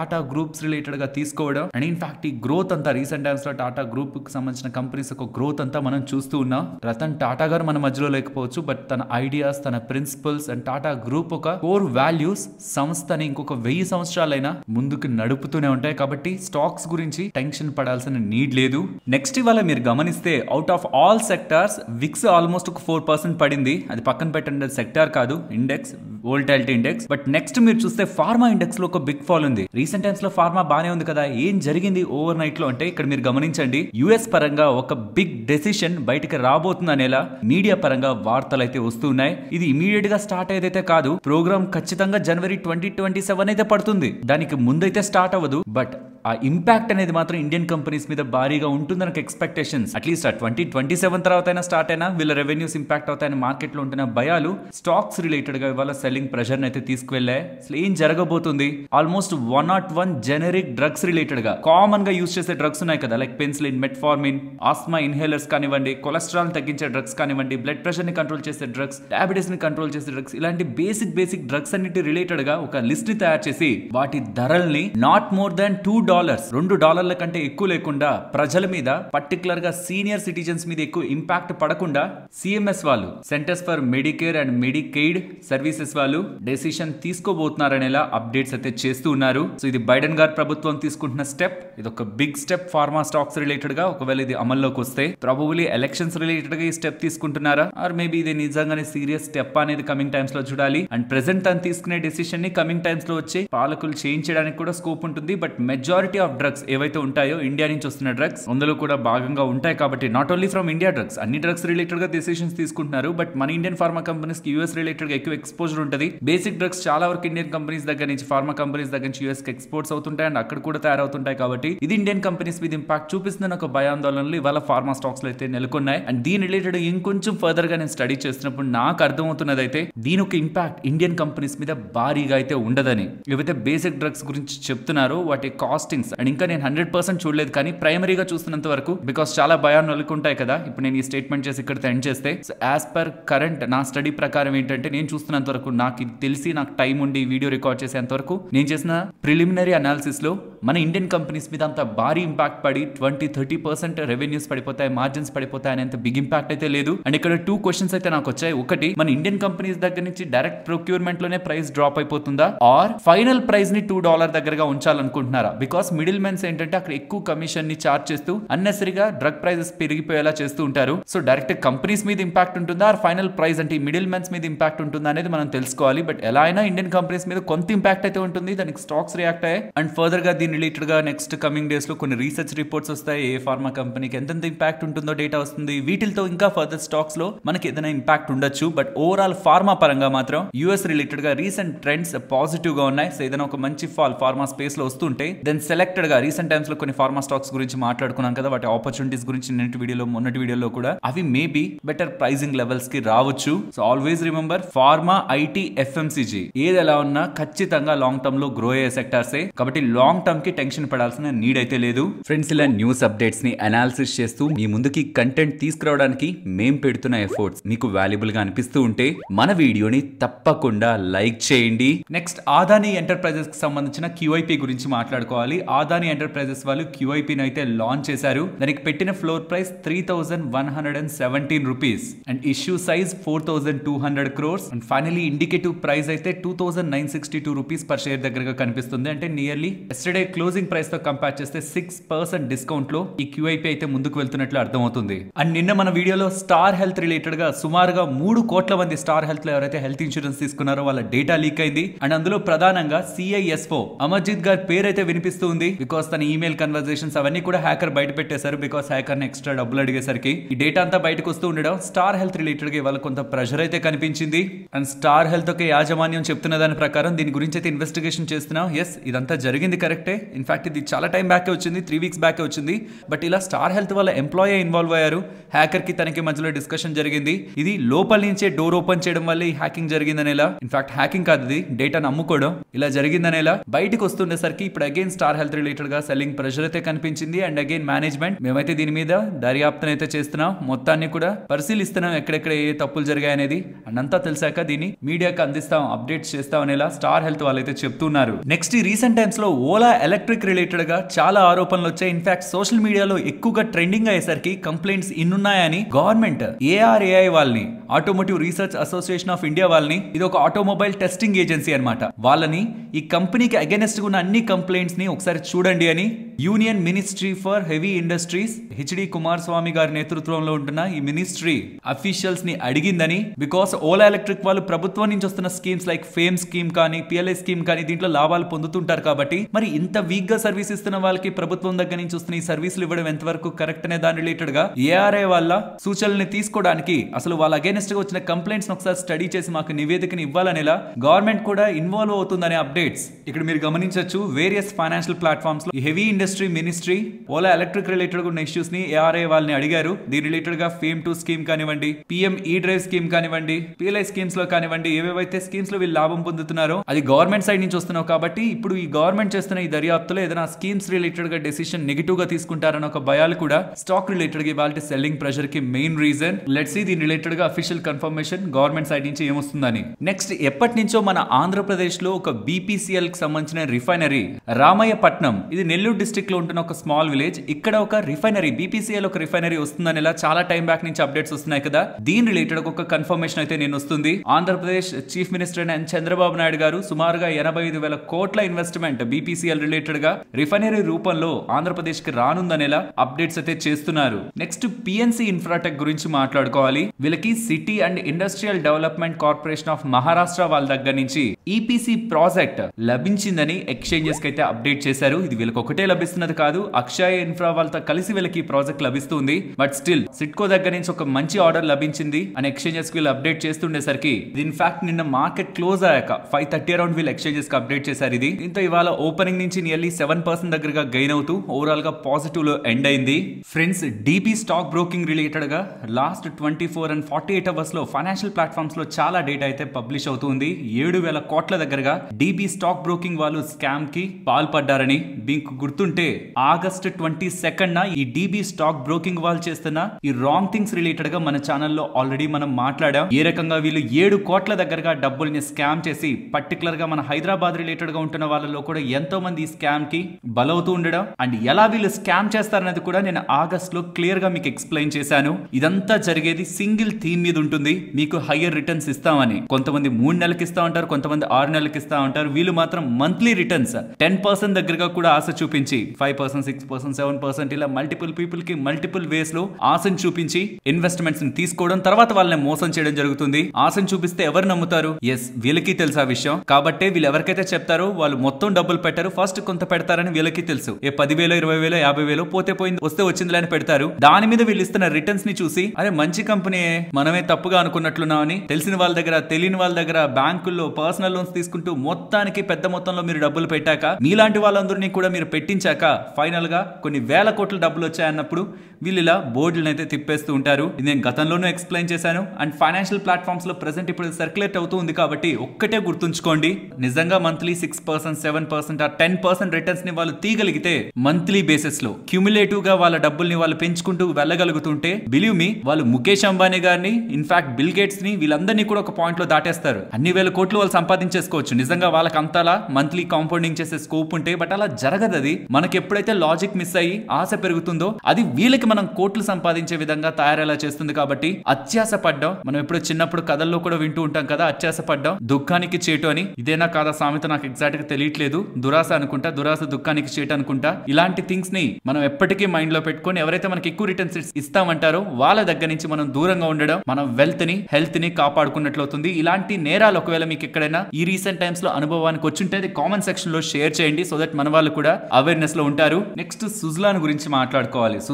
Tata groups related గా తీసుకోవడం అండ్ ఇన్ఫాక్ట్ ఈ గ్రోత్ అంతా రీసెంట్ టైమ్స్ లో టాటా గ్రూప్ కి సంబంధించిన కంపెనీస్ ఒక గ్రోత్ అంతా మనం చూస్తూ ఉన్నాం రతన్ టాటా గారు మన మధ్యలో లేకపోవచ్చు బట్ తన ఐడియాస్ తన ప్రిన్సిపల్స్ అండ్ టాటా గ్రూప్ ఒక కోర్ వాల్యూస్ సంస్థని ఇంకొక వెయ్యి సంవత్సరాలైనా ముందుకు నడుపుతూనే ఉంటాయి కాబట్టి స్టాక్స్ గురించి టెన్షన్ పడాల్సిన నీడ్ లేదు నెక్స్ట్ ఇవాళ మీరు గమనిస్తే out of all sectors VIX almost ఒక ఫోర్ పర్సెంట్ పడింది అది పక్కన పెట్టండి సెక్టార్ కాదు index volatility index but next మీరు చూస్తే ఫార్మా ఇండెక్స్ లో ఒక బిగ్ ఫాల్ ఉంది రీసెంట్ టైమ్స్ లో ఫార్మా బానే ఉంది కదా ఏం జరిగింది ఓవర్ నైట్ లో అంటే ఇక్కడ మీరు గమనించండి యుఎస్ పరంగా ఒక బిగ్ డెసిషన్ బయటకు రాబోతుంది అనేలా మీడియా పరంగా వార్తలు అయితే వస్తున్నాయి ఇది ఇమీడియట్ గా స్టార్ట్ అయ్యేదైతే కాదు ప్రోగ్రామ్ ఖచ్చితంగా జనవరి ట్వంటీ ట్వంటీ సెవెన్ అయితే పడుతుంది దానికి ముందైతే స్టార్ట్ అవ్వదు బట్ ఆ ఇంపాక్ట్ అనేది మాత్రం ఇండియన్ కంపెనీస్ మీద భారీగా ఉంటుందని ఎక్స్పెక్టేషన్స్ అట్లీస్ట్ ఆ ట్వంటీ ట్వంటీ సెవెన్ తర్వాత అయినా స్టార్ట్ అయినా వీళ్ళ రెవెన్యూస్ ఇంపాక్ట్ అవుతాయని మార్కెట్ లో ఉంటున్న భయాలు స్టాక్స్ రిలేటెడ్ గా ఇవాళ సెల్లింగ్ ప్రెషర్ అయితే తీసుకువెళ్ళాయి అసలు ఏం జరగబోతుంది almost one not one generic drugs related గా కామన్ గా యూస్ చేసే డ్రగ్స్ ఉన్నాయి కదా like penicillin metformin asthma inhalers కానివ్వండి కొలెస్ట్రాల్ తగ్గించే డ్రగ్స్ కానివ్వండి బ్లడ్ ప్రెషర్ ని కంట్రోల్ చేసే డ్రగ్స్ డయాబెటీస్ ని కంట్రోల్ చేసే డ్రగ్స్ ఇలాంటి బేసిక్ బేసిక్ డ్రగ్స్ అన్నిటి రిలేటెడ్ గా ఒక లిస్ట్ ని తయారు చేసి వాటి ధరల్ని not more than two dollars రెండు డాలర్ల కంటే ఎక్కువ లేకుండా ప్రజల మీద పర్టికులర్ గా సీనియర్ సిటిజన్స్ మీద ఎక్కువ ఇంపాక్ట్ పడకుండా సిఎంఎస్ వాళ్ళు Centers for Medicare and Medicaid Services వాళ్ళు డెసిషన్ తీసుకోబోతున్నారనేలా అప్డేట్స్ అయితే చేస్తూ ఉన్నారు సో ఇది బైడెన్ గారు ప్రభుత్వం తీసుకుంటున్న స్టెప్ ఇది ఒక big step pharma stocks related గా ఒకవేళ ఇది అమల్లోకి వస్తే ప్రాబబులీ ఎలక్షన్స్ రిలేటెడ్ గా ఈ స్టెప్ తీసుకుంటున్నారా ఆర్ మేబీ ఇది నిజంగానే సీరియస్ స్టెప్ అనేది కమింగ్ టైమ్స్ లో చూడాలి అండ్ ప్రెసెంట్ తను తీసుకునే డెసిషన్ ని కమింగ్ టైమ్స్ లో వచ్చి పాలకులు చేంజ్ చేయడానికి కూడా స్కోప్ ఉంటుంది బట్ మెజారిటీ ఆఫ్ డ్రగ్స్ ఏవైతే ఉంటాయో ఇండియా నుంచి వస్తున్న డ్రగ్స్ అందులో కూడా భాగంగా ఉంటాయి కాబట్టి not only from India drugs అన్ని డ్రగ్స్ రిలేటెడ్ గా డెసిషన్స్ తీసుకుంటున్నారు బట్ మన ఇండియన్ ఫార్మా కంపెనీస్ కి యూఎస్ రిలేటెడ్ గా ఎక్కువ ఎక్స్పోజర్ ఉంటుంది బేసిక్ డ్రగ్స్ చాలా వరకు ఇండియన్ కంపెనీస్ దగ్గర నుంచి ఫార్మా కంపెనీస్ దగ్గర నుంచి యూఎస్ కి ఎక్స్పోర్ట్స్ అవుతుంటాయి అండ్ అక్కడ కూడా తయారవుతుంటాయి కాబట్టి ఇది ఇండియన్ కంపెనీస్ మీద ఇంపాక్ట్ చూపిస్తుందని ఒక భయాందోళనలు ఇవాళ ఫార్మా స్టాక్స్ లో అయితే నెలకొన్నాయి అండ్ దీని రిలేటెడ్ ఇంకొంచెం ఫర్దర్ గా నేను స్టడీ చేస్తున్నప్పుడు నాకు అర్థమవుతున్నది అయితే దీని ఒక ఇంపాక్ట్ ఇండియన్ కంపెనీస్ మీద భారీగా అయితే ఉండదని ఏవైతే బేసిక్ డ్రగ్స్ గురించి చెప్తున్నారో వాటి కాస్టింగ్స్ అండ్ ఇంకా నేను హండ్రెడ్ పర్సెంట్ చూడలేదు కానీ ప్రైమరీగా చూస్తున్నంత వరకు బికాస్ చాలా భయాన్ని నెలకొంటాయి కదా ఇప్పుడు నేను ఈ స్టేట్మెంట్ చేసి ఇక్కడ ఎండ్ చేస్తే సో యాజ్ పర్ కరెంట్ నా స్టడీ ప్రకారం ఏంటంటే నేను చూస్తున్నంత వరకు నాకు ఇది తెలిసి నాకు టైం ఉండి వీడియో రికార్డ్ చేసేంత వరకు నేను చేసిన ప్రిలిమినరీ అనాలిసిస్ లో మన ఇండియన్ కంపెనీస్ మీద అంత భారీ ఇంపాక్ట్ పడి ట్వంటీ థర్టీ పర్సెంట్ రెవెన్యూస్ పడిపోతాయి మార్జిన్స్ పడిపోతాయి అనేంత బిగ్ ఇంపాక్ట్ అయితే లేదు అండ్ ఇక్కడ టూ క్వశ్చన్స్ అయితే నాకు వచ్చాయి ఒకటి మన ఇండియన్ కంపెనీస్ దగ్గర నుంచి డైరెక్ట్ ప్రొక్యూర్మెంట్ లోనే ప్రైస్ డ్రాప్ అయిపోతుందా ఆర్ ఫైనల్ ప్రైస్ ని టూ డాలర్ దగ్గరగా ఉంచాలనుకుంటున్నారా బికాస్ మిడిల్ మెన్స్ ఏంటంటే అక్కడ ఎక్కువ కమిషన్ ని చార్జ్ చేస్తూ అన్నెసరిగా డ్రగ్ ప్రైజెస్ పెరిగిపోయేలా చేస్తూ ఉంటారు సో డైరెక్ట్ కంపెనీస్ మీద ఇంపాక్ట్ ఉంటుందా ఆర్ ఫైనల్ ప్రైస్ అంటే మిడిల్ మెన్స్ మీద ఇంపాక్ట్ ఉంటుందా అనేది మనం తెలుసుకోవాలి బట్ ఎలా అయినా ఇండియన్ కంపెనీస్ మీద కొంత ఇంపాక్ట్ అయితే ఉంటుంది దానికి స్టాక్స్ రియాక్ట్ అయ్యాయి అండ్ ఫర్దర్ గా దీని రిలేటెడ్ గా నెక్స్ట్ కమింగ్ డేస్ లో కొన్ని రీసెర్చ్ రిపోర్ట్స్ వస్తాయి ఏ ఫార్మా కంపెనీకి ఎంతెంత ఇంపాక్ట్ ఉంటుందో డేటా వస్తుంది వీటితో ఇంకా ఫర్దర్ స్టాక్స్ లో మనకి ఏదైనా ఇంపాక్ట్ ఉండొచ్చు బట్ ఓవరాల్ ఫార్మా పరంగా మాత్రం యూఎస్ రిలేటెడ్ గా రీసెంట్ ట్రెండ్స్ పాజిటివ్ గా ఉన్నాయి సో ఏదైనా ఒక మంచి ఫాల్ ఫార్మా స్పేస్ లో వస్తుంటే దెన్ సెలెక్టెడ్ గా రీసెంట్ టైమ్స్ లో కొన్ని ఫార్మా స్టాక్స్ గురించి మాట్లాడుకున్నాం కదా వాటి ఆపర్చునిటీస్ గురించి నిన్నటి వీడియోలో మొన్నటి వీడియోలో కూడా అవి మేబీ బెటర్ ప్రైజింగ్ లెవెల్స్ కి రావచ్చు so always remember pharma IT FMCG ఏది ఎలా ఉన్నా ఖచ్చితంగా లాంగ్ టర్మ్ లో గ్రో అయ్యే సెక్టార్సే కాబట్టి లాంగ్ టర్మ్ కి టెన్షన్ పడాల్సిన నీడ్ అయితే లేదు ఫ్రెండ్స్ ఇలా న్యూస్ అప్డేట్స్ ని అనాలిసిస్ చేస్తూ మీ ముందుకి కంటెంట్ తీసుకురావడానికి మేం పెడుతున్న ఎఫర్ట్స్ మీకు వాల్యుబుల్ గా అనిపిస్తూ ఉంటే మన వీడియోని తప్పకుండా లైక్ చేయండి నెక్స్ట్ ఆదాని ఎంటర్ప్రైజెస్ కి సంబంధించిన క్యూఐపి గురించి మాట్లాడుకోవాలి ఆదాని ఎంటర్ప్రైజెస్ వాళ్ళు క్యూఐపిని అయితే లాంచ్ చేశారు దానికి పెట్టిన floor price three thousand one hundred and seventeen rupees and issue size four thousand two hundred crores and finally indicative price అయితే two thousand nine sixty two rupees per share దగ్గరగా కనిపిస్తుంది అంటే నియర్లీ ఎస్టర్డే క్లోజింగ్ ప్రైస్ తో compare చేస్తే six percent discount లో ఈ QIP అయితే ముందుకు వెళ్తున్నట్లు అర్థమవుతుంది అండ్ నిన్న మన వీడియోలో స్టార్ హెల్త్ రిలేటెడ్ గా సుమారుగా మూడు కోట్ల మంది స్టార్ హెల్త్ లో ఎవరైతే హెల్త్ ఇన్సూరెన్స్ తీసుకున్నారో వాళ్ళ డేటా లీక్ అయింది అండ్ అందులో ప్రధానంగా సిఐఎస్ఓ అమర్జిత్ గారి పేరు అయితే వినిపిస్తూ ఉంది బికాస్ తన ఈమెయిల్ కన్వర్జేషన్స్ అవన్నీ కూడా హ్యాకర్ బయట పెట్టేశారు బికాస్ హ్యాకర్ ఎక్స్ట్రా డబ్బులు అడిగేసరికి ఈ డేటా అంతా బయటకు వస్తూ ఉండడం స్టార్ హెల్త్ రిలేటెడ్ గా ఇవాళ కొంత ప్రెషర్ అయితే కనిపించింది అండ్ స్టార్ హెల్త్ ఒక యాజమాన్యం చెప్తున్న దాని ప్రకారం దీని గురించి అయితే ఇన్వెస్టిగేషన్ చేస్తున్నాం ఎస్ ఇదంతా జరిగింది కరెక్టే ఇన్ఫాక్ట్ ఇది చాలా టైం బ్యాక్ వచ్చింది త్రీ వీక్స్ బ్యాక్ వచ్చింది బట్ ఇలా స్టార్ హెల్త్ వాళ్ళ ఎంప్లాయీ ఇన్వాల్వ్ అయ్యారు హ్యాకర్ కి తనకి మధ్యలో డిస్కషన్ జరిగింది ఇది లోపల నుంచే డోర్ ఓపెన్ చేయడం వల్ల ఈ హ్యాకింగ్ జరిగిందనేలా ఇన్ఫాక్ట్ హ్యాకింగ్ కాదు ఇది డేటాను అమ్ముకోవడం ఇలా జరిగిందనేలా బయటకు వస్తుండేసరికి ఇప్పుడు అగైన్ స్టార్ హెల్త్ రిలేటెడ్ గా సెల్లింగ్ ప్రెషర్ అయితే కనిపించింది అండ్ అగైన్ మేనేజ్మెంట్ మేమైతే దీని మీద దర్యాప్తును అయితే చేస్తున్నాం మొత్తాన్ని కూడా పరిశీలిస్తున్నాం ఎక్కడెక్కడ ఏ తప్పులు జరిగాయనేది అండ్ అంతా తెలిసాక దీన్ని మీడియాకి అందిస్తాం అప్డేట్స్ చేస్తాం అనేలా స్టార్ హెల్త్ వాళ్ళైతే చెప్తున్నారు నెక్స్ట్ ఈ రీసెంట్ టైమ్స్ లో ఓలా ఎలక్ట్రిక్ రిలేటెడ్ గా చాలా ఆరోపణలు వచ్చాయి ఇన్ఫాక్ట్ సోషల్ మీడియాలో ఎక్కువగా ట్రెండింగ్ అయ్యేసరికి కంప్లైంట్స్ ఇన్నున్నాయని గవర్నమెంట్ ఏఆర్ఏఐ వాళ్ళని Automotive Research Association of India వాళ్ళని ఇది ఒక ఆటోమొబైల్ టెస్టింగ్ ఏజెన్సీ అన్నమాట వాళ్ళని ఈ కంపెనీకి అగెనెస్ట్ ఉన్న అన్ని కంప్లైంట్స్ ని ఒకసారి చూడండి అని union ministry for heavy industries HD Kumaraswamy గారి నేతృత్వంలో ఉంటున్న ఈ మినిస్ట్రీ అఫీషియల్స్ ని అడిగిందని బికాస్ ఓలా ఎలక్ట్రిక్ వాళ్ళు ప్రభుత్వం నుంచి వస్తున్న స్కీమ్స్ లైక్ ఫేమ్ స్కీమ్ కానీ పిఎల్ఐ స్కీమ్ కానీ దీంట్లో లాభాలు పొందుతుంటారు కాబట్టి మరి ఇంత వీక్ గా సర్వీస్ ఇస్తున్న వాళ్ళకి ప్రభుత్వం దగ్గర నుంచి వస్తున్న ఈ సర్వీసులు ఇవ్వడం ఎంతవరకు కరెక్ట్ అనే దాని రిలేటెడ్ గా ఏఆర్ఐ వాళ్ళ సూచనల్ని తీసుకోవడానికి అసలు వాళ్ళ అగేనెస్ట్ గా వచ్చిన కంప్లైంట్స్ ఒకసారి స్టడీ చేసి మాకు నివేదికని ఇవ్వాలనేలా గవర్నమెంట్ కూడా ఇన్వాల్వ్ అవుతుందనే అప్డేట్స్ ఇక్కడ మీరు గమనించవచ్చు వేరియస్ ఫైనాన్షియల్ ప్లాట్ఫామ్స్ లో heavy industry ministry Ola Electric related ఉన్న ఇష్యూస్ ని ఏఆర్ఐ వాళ్ళని అడిగారు దీని రిలేటెడ్ గా ఫేమ్ టు స్కీమ్ కానివ్వండి పిఎం ఈ డ్రైవ్ స్కీమ్ కానివ్వండి పిఎల్ఐ స్కీమ్స్ లో కానివ్వండి ఏవేవైతే స్కీమ్స్ లో వీళ్ళు లాభం పొందుతున్నారో అది గవర్నమెంట్ సైడ్ నుంచి వస్తున్నావు కాబట్టి ఇప్పుడు ఈ గవర్నమెంట్ చేస్తున్న ఈ దర్యాప్తులో ఏదైనా స్కీమ్స్ రిలేటెడ్ గా డెసిషన్ నెగిటివ్ గా తీసుకుంటారన్న ఒక భయాలు కూడా స్టాక్ రిలేటెడ్ గా ఇవాళ సెల్లింగ్ ప్రెషర్ కి మెయిన్ రీజన్ లెట్స్ సీ దీని రిలేటెడ్ గా అఫీషియల్ కన్ఫర్మేషన్ గవర్నమెంట్ సైడ్ నుంచి ఏమొస్తుందని నెక్స్ట్ ఎప్పటి నుంచో మన ఆంధ్రప్రదేశ్ లో ఒక బీపీసీఎల్ కి సంబంధించిన రిఫైనరీ రామయ్యపట్నం ఇది నెల్లూరు డిస్ట్రిక్ట్ లో ఉంటున్న ఒక స్మాల్ విలేజ్ ఇక్కడ ఒక రిఫైనరీ బీపీసీఎల్ ఒక రిఫైనరీ వస్తుందని ఇలా చాలా టైం బ్యాక్ నుంచి అప్డేట్స్ వస్తున్నాయి కదా దీని రిలేటెడ్ ఒక కన్ఫర్మేషన్ అయితే నేను వస్తుంది ఆంధ్రప్రదేశ్ చీఫ్ మినిస్టర్ అయిన ఎన్ చంద్రబాబు నాయుడు గారు సుమారుగా ఎనభై ఐదు వేల కోట్ల ఇన్వెస్ట్మెంట్ బీపీసీఎల్ రిలేటెడ్ గా రిఫైనరీ రూపంలో ఆంధ్రప్రదేశ్ కి రానుందనేలా అప్డేట్స్ అయితే చేస్తున్నారు నెక్స్ట్ పిఎన్సి ఇన్ఫ్రాటెక్ గురించి మాట్లాడుకోవాలి వీళ్ళకి City and Industrial Development Corporation of Maharashtra వాళ్ళ దగ్గర నుంచి ఈపీసీ ప్రాజెక్ట్ లభించిందని ఎక్స్చేంజెస్ కి అయితే అప్డేట్ చేశారు ఇది వీళ్ళకి ఒకటే లభిస్తున్నది కాదు అక్షయ ఇన్ఫ్రా వాళ్ళతో కలిసి వీళ్ళకి ప్రాజెక్ట్ లభిస్తుంది బట్ స్టిల్ సిట్కో దగ్గర నుంచి ఒక మంచి ఆర్డర్ లభించింది అని ఎక్స్చేంజెస్ కి వీళ్ళు అప్డేట్ చేస్తుండేసరికి ఇన్ ఫ్యాక్ట్ నిన్న మార్కెట్ క్లోజ్ అయ్యాక ఫైవ్ థర్టీ అరౌండ్ వీళ్ళు ఎక్స్చేంజెస్ కి అప్డేట్ చేశారు ఇది దీంతో ఇవాళ ఓపెనింగ్ నుంచి నియర్లీ సెవెన్ పర్సెంట్ దగ్గరగా గెయిన్ అవుతూ ఓవరాల్ గా పాజిటివ్ లో ఎండ్ అయింది friends DB stock broking related గా last twenty four and forty eight hours లో ఫైనాన్షియల్ ప్లాట్ఫామ్స్ లో చాలా డేటా అయితే పబ్లిష్ అవుతుంది ఏడు వేల కోట్ల దగ్గరగా డీబీ స్టాక్ బ్రోకింగ్ వాళ్ళు స్కామ్ కి పాల్పడ్డారని మీకు గుర్తుంటే ఆగస్ట్ ట్వంటీ సెకండ్ న ఈ డీబీ స్టాక్ బ్రోకింగ్ వాళ్ళు చేస్తున్న ఈ రాంగ్ థింగ్స్ రిలేటెడ్ గా మన ఛానల్లో ఆల్రెడీ మనం మాట్లాడాం ఏ రకంగా వీళ్ళు ఏడు కోట్ల దగ్గరగా డబ్బుల్ని స్కామ్ చేసి పర్టికులర్ గా మన హైదరాబాద్ రిలేటెడ్ గా ఉంటున్న వాళ్ళలో కూడా ఎంతో మంది ఈ స్కామ్ కి బలవుతూ ఉండడం అండ్ ఎలా వీళ్ళు స్కామ్ చేస్తారనేది కూడా నేను ఆగస్ట్ లో క్లియర్ గా మీకు ఎక్స్ప్లెయిన్ చేశాను ఇదంతా జరిగేది సింగిల్ థీమ్ మీద ఉంటుంది మీకు హయ్యర్ రిటర్న్స్ ఇస్తామని కొంతమంది మూడు నెలలకి ఇస్తా ఉంటారు కొంతమంది ఆరు నెలలకి ఇస్తా ఉంటారు వీళ్ళు మాత్రం మంత్లీ రిటర్న్స్ టెన్ పర్సెంట్ దగ్గరగా కూడా ఆశ చూపించి five percent six percent seven percent ఇలా మల్టిపుల్ పీపుల్ కి మల్టిపుల్ వేస్ లో ఆశను చూపించి ఇన్వెస్ట్మెంట్స్ ని తీసుకోవడం తర్వాత వాళ్ళని మోసం చేయడం జరుగుతుంది ఆశను చూపిస్తే ఎవరు నమ్ముతారు ఎస్ వీళ్ళకి తెలుసు ఆ విషయం కాబట్టి వీళ్ళు ఎవరికైతే చెప్తారో వాళ్ళు మొత్తం డబ్బులు పెట్టారు ఫస్ట్ కొంత పెడతారని వీళ్ళకి తెలుసు ఏ పదివేలు ఇరవై వేలు యాభై వేలు పోతే పోయింది వస్తే వచ్చిందిలే అని పెడతారు దాని మీద వీళ్ళు ఇస్తున్న రిటర్న్స్ ని చూసి అరే మంచి కంపెనీ మనమే తప్పుగా అనుకున్నట్లున్నామని తెలిసిన వాళ్ళ దగ్గర తెలియని వాళ్ళ దగ్గర బ్యాంకుల్లో పర్సనల్ లోన్స్ తీసుకుంటూ మొత్తానికి పెద్ద మొత్తంలో మీరు డబ్బులు పెట్టాక మీలాంటి వాళ్ళందరినీ కూడా మీరు పెట్టించాక ఫైనల్ గా కొన్ని వేల కోట్ల డబ్బులు వచ్చాయన్నప్పుడు వీళ్ళు ఇలా బోర్డులను అయితే తిప్పేస్తూ ఉంటారు ఇది నేను గతంలోనూ ఎక్స్ప్లెయిన్ చేశాను అండ్ ఫైనాన్షియల్ ప్లాట్ఫామ్స్ లో ప్రెసెంట్ ఇప్పుడు సర్క్యులేట్ అవుతూ ఉంది కాబట్టి ఒక్కటే గుర్తుంచుకోండి నిజంగా monthly six percent seven percent ఆ టెన్ పర్సెంట్ రిటర్న్స్ ని వాళ్ళు తీయగలిగితే మంత్లీ బేసిస్ లో క్యూములేటివ్ గా వాళ్ళ డబ్బుల్ని వాళ్ళు పెంచుకుంటూ వెళ్ళగలుగుతుంటే బిలీవ్ మీ వాళ్ళు ముఖేష్ అంబానీ గారిని ఇన్ఫాక్ట్ బిల్ గేట్స్ ని వీళ్ళందరినీ కూడా ఒక పాయింట్ లో దాటేస్తారు అన్ని వేల కోట్లు వాళ్ళు సంపాదించేసుకోవచ్చు నిజంగా వాళ్ళకి అంతలా మంత్లీ కాంపౌండింగ్ చేసే స్కోప్ ఉంటే బట్ అలా జరగదు అది మనకి ఎప్పుడైతే లాజిక్ మిస్ అయ్యి ఆశ పెరుగుతుందో అది వీళ్ళకి మనం కోట్లు సంపాదించే విధంగా తయారయ్యేలా చేస్తుంది కాబట్టి అత్యాస పడ్డం మనం ఎప్పుడు చిన్నప్పుడు కథల్లో కూడా వింటూ ఉంటాం కదా అత్యాస పడ్డం దుఃఖానికి చేటు అని ఇదేనా కాదా సామెత నాకు ఎగ్జాక్ట్ గా తెలియట్లేదు దురాశ అనుకుంటా దురాశ దుఃఖానికి చేటు అనుకుంటా ఇలాంటి థింగ్స్ ని మనం ఎప్పటికీ మైండ్ లో పెట్టుకొని ఎవరైతే మనకి ఎక్కువ రిటర్న్స్ ఇస్తామంటారో వాళ్ళ దగ్గర నుంచి మనం దూరంగా ఉండడం మన వెల్త్ ని హెల్త్ ని కాపాడుకున్నట్లు అవుతుంది ఇలాంటి నేరాలు ఒకవేళ మీకు ఎక్కడైనా ఈ రీసెంట్ టైమ్స్ లో అనుభవానికి వచ్చుంటే అది కామెంట్ సెక్షన్ లో షేర్ చేయండి సో దట్ మన వాళ్ళు కూడా అవేర్నెస్ లో ఉంటారు నెక్స్ట్ సుజ్లాన్ గురించి మాట్లాడుకోవాలి సుజ్లాన్ వాళ్ళు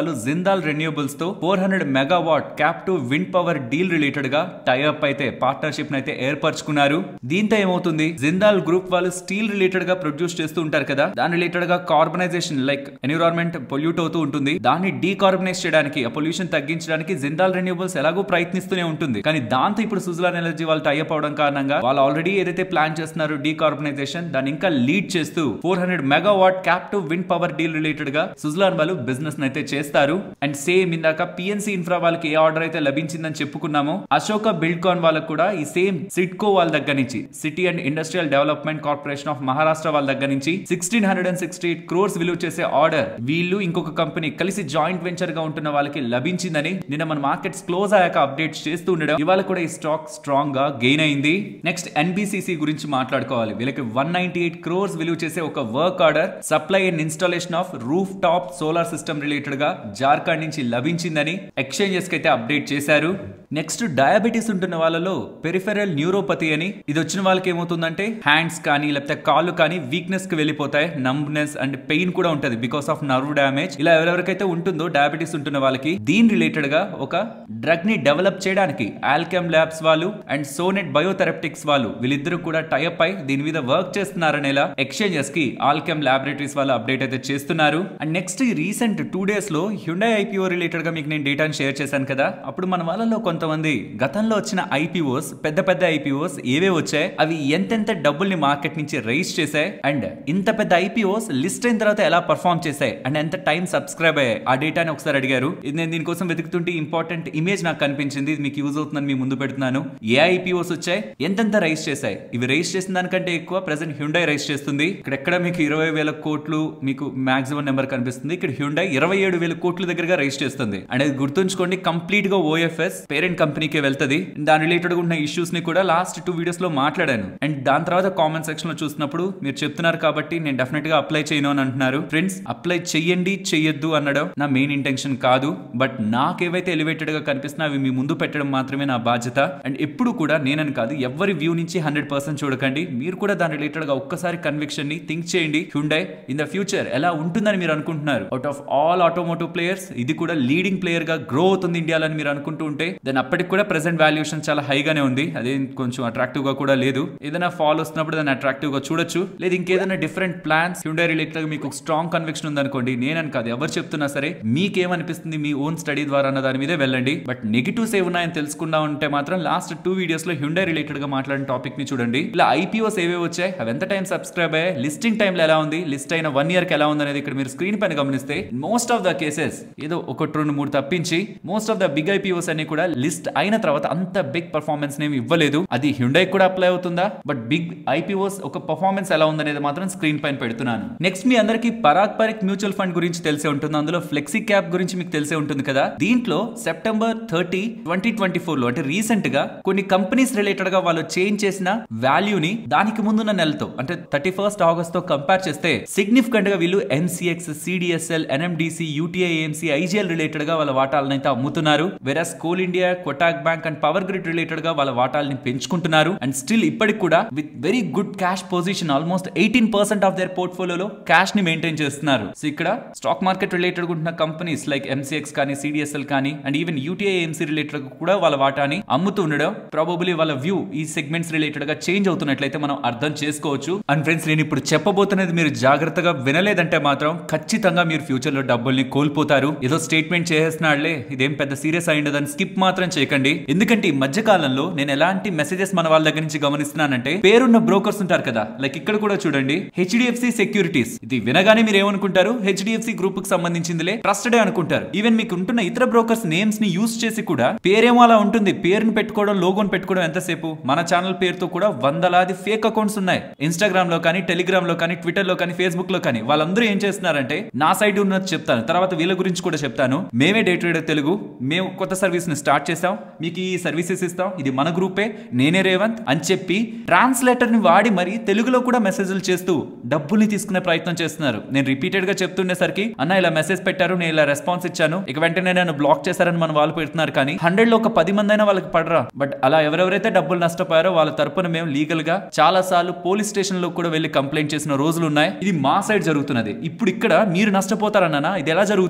వాళ్ళు జిందాల్ రెన్యూబుల్స్ తో four hundred megawatt captive wind power deal related గా టైఅప్ అయితే పార్ట్నర్షిప్ అయితే ఏర్పరచుకున్నారు దీంతో ఏమవుతుంది జిందాల్ గ్రూప్ వాళ్ళు స్టీల్ రిలేటెడ్ గా ప్రొడ్యూస్ చేస్తూ ఉంటారు కదా దాని రిలేటెడ్ గా కార్బనైజేషన్ లైక్ ఎన్విరాన్మెంట్ పొల్యూట్ అవుతూ ఉంటుంది దాన్ని డీకార్బనైజ్ చేయడానికి ఆ పొల్యూషన్ తగ్గించడానికి జిందాల్ రెన్యూబుల్స్ ఎలాగో ప్రయత్నిస్తూనే ఉంటుంది కానీ దాంతో ఇప్పుడు సుజలాన్ ఎనర్జీ వాళ్ళు టైఅప్ అవడం కారణంగా వాళ్ళు ఆల్రెడీ ఏదైతే ప్లాన్ చేస్తున్నారు డీకార్బనైజేషన్ దాన్ని ఇంకా లీడ్ చేస్తూ four hundred megawatt captive wind power deal related గా సుజలాన్ వాళ్ళు బిజినెస్ అయితే చేస్తారు అండ్ సేమ్ ఇందాక పిఎన్సి ఇన్ఫ్రా వాళ్ళకి ఏ ఆర్డర్ అయితే లభించిందని చెప్పుకున్నామో అశోక బిల్డ్కాన్ వాళ్ళకు కూడా ఈ సేమ్ సిట్కో వాళ్ళ దగ్గర నుంచి City and Industrial Development Corporation of Maharashtra వాళ్ళ దగ్గర నుంచి sixteen hundred and sixty eight crores విలువ చేసే ఆర్డర్ వీళ్ళు ఇంకొక కంపెనీ కలిసి జాయింట్ వెంచర్ గా ఉంటున్న వాళ్ళకి లభించిందని నిన్న మన మార్కెట్స్ క్లోజ్ అయ్యాక అప్డేట్స్ చేస్తూ ఉండడం ఇవాళ కూడా ఈ స్టాక్ స్ట్రాంగ్ గా గెయిన్ అయింది నెక్స్ట్ ఎన్బిసిసి గురించి మాట్లాడుకోవాలి వీళ్ళకి వన్ నైన్టీ ఎయిట్ క్రోర్స్ విలువ చేసే ఒక work order supply and installation of roof top solar system related గా జార్ఖండ్ నుంచి లభించిందని ఎక్స్చేంజెస్ కి అయితే అప్డేట్ చేశారు నెక్స్ట్ డయాబెటీస్ ఉంటున్న వాళ్ళలో పెరిఫెరల్ న్యూరోపతి అని ఇది వచ్చిన వాళ్ళకి ఏమవుతుందంటే హ్యాండ్స్ కానీ లేకపోతే కాళ్ళు కానీ వీక్నెస్ కి వెళ్ళిపోతాయి నంబ్నెస్ అండ్ పెయిన్ కూడా ఉంటది బికాస్ ఆఫ్ నర్వ్ డ్యామేజ్ ఇలా ఎవరెవరికైతే ఉంటుందో డయాబెటీస్ ఉంటున్న వాళ్ళకి దీని రిలేటెడ్ గా ఒక డ్రగ్ ని డెవలప్ చేయడానికి ఆల్కెమ్ ల్యాబ్స్ వాళ్ళు అండ్ సోనెట్ బయోథెరప్టిక్స్ వాళ్ళు వీళ్ళిద్దరూ కూడా టైఅప్ అయి దీని మీద వర్క్ చేస్తున్నారనేలా ఎక్స్చేంజెస్ కి ఆల్కెమ్ ల్యాబొరేటరీస్ వాళ్ళు అప్డేట్ అయితే చేస్తున్నారు అండ్ నెక్స్ట్ ఈ రీసెంట్ టూ డేస్ లో హ్యుండై ఐపీఓ రిలేటెడ్ గా మీకు నేను డేటాను షేర్ చేశాను కదా అప్పుడు మన వాళ్ళలో కొంతమంది గతంలో వచ్చిన ఐపీఓస్ పెద్ద పెద్ద ఐపీఓస్ ఏవే వచ్చాయి అవి ఎంతెంత డబ్బుల్ని మార్కెట్ నుంచి రైజ్ చేశాయి అండ్ ఇంత పెద్ద ఐపీఓస్ లిస్ట్ అయిన తర్వాత ఎలా పర్ఫామ్ చేశాయి అండ్ ఎంత టైం సబ్స్క్రైబ్ అయ్యాయి ఆ డేటాని ఒకసారి అడిగారు ఇది నేను దీనికోసం వెతుకుతుంటే ఇంపార్టెంట్ ఇమేజ్ నాకు కనిపించింది ఇది మీకు యూజ్ అవుతుందని మీ ముందు పెడుతున్నాను ఏ ఐపీఓస్ వచ్చాయి ఎంతెంత రైజ్ చేశాయి ఇవి రైజ్ చేసిన దానికంటే ఎక్కువ ప్రెసెంట్ హ్యుండై రైజ్ చేస్తుంది ఇక్కడ ఎక్కడ మీకు ఇరవై వేల కోట్లు మీకు మాక్సిమం నెంబర్ కనిపిస్తుంది ఇక్కడ హ్యుండై ఇరవై ఏడు వేల కోట్ల దగ్గరగా రైజ్ చేస్తుంది అండ్ అది గుర్తుంచుకోండి కంప్లీట్ గా ఓఎఫ్ఎస్ పేరెంట్ కంపెనీకి వెళ్తది దాని రిలేటెడ్ ఉన్న ఇష్యూస్ ని కూడా లాస్ట్ టూ వీడియోస్ లో మాట్లాడాను అండ్ దాని తర్వాత కామెంట్ సెక్షన్ లో చూసినప్పుడు మీరు చెప్తున్నారు కాబట్టి నేను డెఫినెట్ గా అప్లై చేయను అని అంటున్నారు ఫ్రెండ్స్ అప్లై చెయ్యండి చెయ్యొద్దు అనడం నా మెయిన్ ఇంటెన్షన్ కాదు బట్ నాకేవైతే ఎలివేటెడ్ గా కనిపిస్తున్నా అవి మీ ముందు పెట్టడం మాత్రమే నా బాధ్యత అండ్ ఎప్పుడు కూడా నేనని కాదు ఎవరి వ్యూ నుంచి హండ్రెడ్ పర్సెంట్ చూడకండి మీరు కూడా దాని రిలేటెడ్ గా ఒక్కసారి కన్విక్షన్ ని థింక్ చేయండి హ్యుండై ఇన్ ద ఫ్యూచర్ ఎలా ఉంటుందని మీరు అనుకుంటున్నారు out of all automotive players ఇది కూడా లీడింగ్ ప్లేయర్ గా గ్రో అవుతుంది ఇండియాలో అని మీరు అనుకుంటూ ఉంటే దాని అప్పటికి కూడా ప్రెసెంట్ వాల్యుయేషన్ చాలా హైగానే ఉంది అదే కొంచెం అట్రాక్టివ్ గా కూడా లేదు ఏదైనా ఫాల్ వస్తున్నప్పుడు దాన్ని అట్రాక్టివ్ గా చూడొచ్చు లేదు ఇంకేదైనా డిఫరెంట్ ప్లాన్స్ హ్యుండై రిలేటెడ్ గా మీకు స్ట్రాంగ్ కన్విక్షన్ ఉందనుకోండి నేనని కాదు ఎవరు చెప్తున్నా సరే మీకేమనిపిస్తుంది మీ ఓన్ స్టడీ ద్వారా అన్న దాని మీదే వెళ్ళండి బట్ నెగిటివ్స్ ఏమున్నాయని తెలుసుకుందా ఉంటే మాత్రం లాస్ట్ టూ వీడియోస్ లో హ్యుండై రిలేటెడ్ గా మాట్లాడిన టాపిక్ ని చూడండి ఇలా ఐపీఓస్ ఏవే వచ్చాయి అవి ఎంత టైం సబ్స్క్రైబ్ అయ్యాయి లిస్టింగ్ టైంలో ఎలా ఉంది లిస్ట్ అయిన వన్ ఇయర్ కి ఎలా ఉంది అనేది ఇక్కడ మీరు స్క్రీన్ పైన గమనిస్తే మోస్ట్ ఆఫ్ ద కేసెస్ ఏదో ఒకటి రెండు మూడు తప్పించి most of the big IPOs అన్ని కూడా లిస్ట్ అయిన తర్వాత అంత బిగ్ పర్ఫార్మెన్స్ నేమి ఇవ్వలేదు అది హ్యుండై కూడా అప్లై అవుతుందా బట్ బిగ్ ఐపీఓస్ ఒక పర్ఫార్మెన్స్ ఎలా ఉందనేది మాత్రం స్క్రీన్ పైన పెడుతున్నాను నెక్స్ట్ మీ అందరికి పరాగ్ పరిక్ మ్యూచువల్ ఫండ్ గురించి తెలిసే ఉంటుంది అందులో ఫ్లెక్సీ క్యాప్ గురించి మీకు తెలిసే ఉంటుంది కదా దీంట్లో September thirty twenty twenty four లో అంటే రీసెంట్ గా కొన్ని కంపెనీస్ రిలేటెడ్ గా వాళ్ళు చేంజ్ చేసిన వాల్యూని దానికి ముందున్న నెలతో అంటే థర్టీ ఫస్ట్ ఆగస్ట్ తో కంపేర్ చేస్తే సిగ్నిఫికెంట్ గా వీళ్ళు NCX CDSL NMDC UTI AMC IGL related గా వాళ్ళ వాటాలను అయితే అమ్ముతున్నారు versus Coal India Kotak bank and Power Grid related గా వాళ్ళ వాటాలని పెంచుకుంటున్నారు అండ్ స్టిల్ ఇప్పటికి కూడా with very good cash position almost eighteen percent of their పోర్ట్ఫోలియోలో క్యాష్ ని మెయింటైన్ చేస్తున్నారు సో ఇక్కడ స్టాక్ మార్కెట్ రిలేటెడ్ ఉంటున్న కంపెనీస్ లైక్ ఎంసీఎక్స్ కానీ సిడిఎస్ఎల్ కానీ and even UTI MC related కూడా వాళ్ళ వాటాని అమ్ముతూ ఉండడం ప్రాబబులీ వాళ్ళ వ్యూ ఈ సెగ్మెంట్స్ రిలేటెడ్ గా చేంజ్ అవుతున్నట్లయితే మనం అర్థం చేసుకోవచ్చు అండ్ ఫ్రెండ్స్ నేను ఇప్పుడు చెప్పబోతున్నది మీరు జాగ్రత్తగా వినలేదంటే మాత్రం ఖచ్చితంగా మీరు ఫ్యూచర్ లో డబ్బుల్ని కోల్పోతారు ఏదో స్టేట్మెంట్ చేసేస్తున్నాడులే ఇదేం పెద్ద సీరియస్ అయిండదని స్కిప్ మాత్రం చేయకండి ఎందుకంటే ఈ మధ్య కాలంలో నేను ఎలాంటి మెసేజెస్ మన వాళ్ళ దగ్గర నుంచి గమనిస్తున్నానంటే పేరున్న బ్రోకర్స్ ఉంటారు కదా లైక్ ఇక్కడ కూడా చూడండి హెచ్డిఎఫ్సి సెక్యూరిటీస్ ఇది వినగానే మీరు ఏమనుకుంటారు హెచ్డిఎఫ్సి గ్రూప్ కి సంబంధించిందిలే ట్రస్టెడ్ అనుకుంటారు ఈవెన్ మీకు ఉంటున్న ఇతర బ్రోకర్స్ నేమ్స్ ని యూస్ చేసి కూడా పేరేమో అలా ఉంటుంది పేరుని పెట్టుకోవడం లోగోని పెట్టుకోవడం ఎంతసేపు మన ఛానల్ పేరుతో కూడా వందలాది ఫేక్ అకౌంట్స్ ఉన్నాయి ఇన్స్టాగ్రామ్ లో కానీ టెలిగ్రామ్ లో కానీ ట్విట్టర్ లో కానీ ఫేస్బుక్ లో కానీ వాళ్ళందరూ ఏం చేస్తున్నారంటే నా సైడ్ ఉన్నది చెప్తాను తర్వాత వీళ్ళ గురించి కూడా చెప్తాను మేమే డే ట్రేడర్ తెలుగు మేము కొత్త సర్వీస్ ని స్టార్ట్ చేసాం మీకు ఈ సర్వీసెస్ ఇస్తాం ఇది మన గ్రూపే నేనే రేవంత్ అని చెప్పి ట్రాన్స్లేటర్ ని వాడి మరి తెలుగులో కూడా మెసేజ్లు చేస్తూ డబ్బుల్ని తీసుకునే ప్రయత్నం చేస్తున్నారు నేను రిపీటెడ్ గా చెప్తుండేసరికి అన్న ఇలా మెసేజ్ పెట్టారు నేను ఇలా రెస్పాన్స్ ఇచ్చాను ఇక వెంటనే నేను బ్లాక్ చేశారని మన వాళ్ళు పెడుతున్నారు కానీ హండ్రెడ్ లో ఒక పది మంది అయినా వాళ్ళకి పడరా బట్ అలా ఎవరెవరైతే డబ్బులు నష్టపోయారో వాళ్ళ తరపున మేము లీగల్ గా చాలా సార్లు పోలీస్ స్టేషన్ లో కూడా వెళ్ళి కంప్లైంట్ చేసిన రోజులు ఉన్నాయి ఇది మా సైడ్ జరుగుతున్నది ఇప్పుడు ఇక్కడ మీరు నష్టపోతారన్నా ఇది ఎలా జరుగుతుంది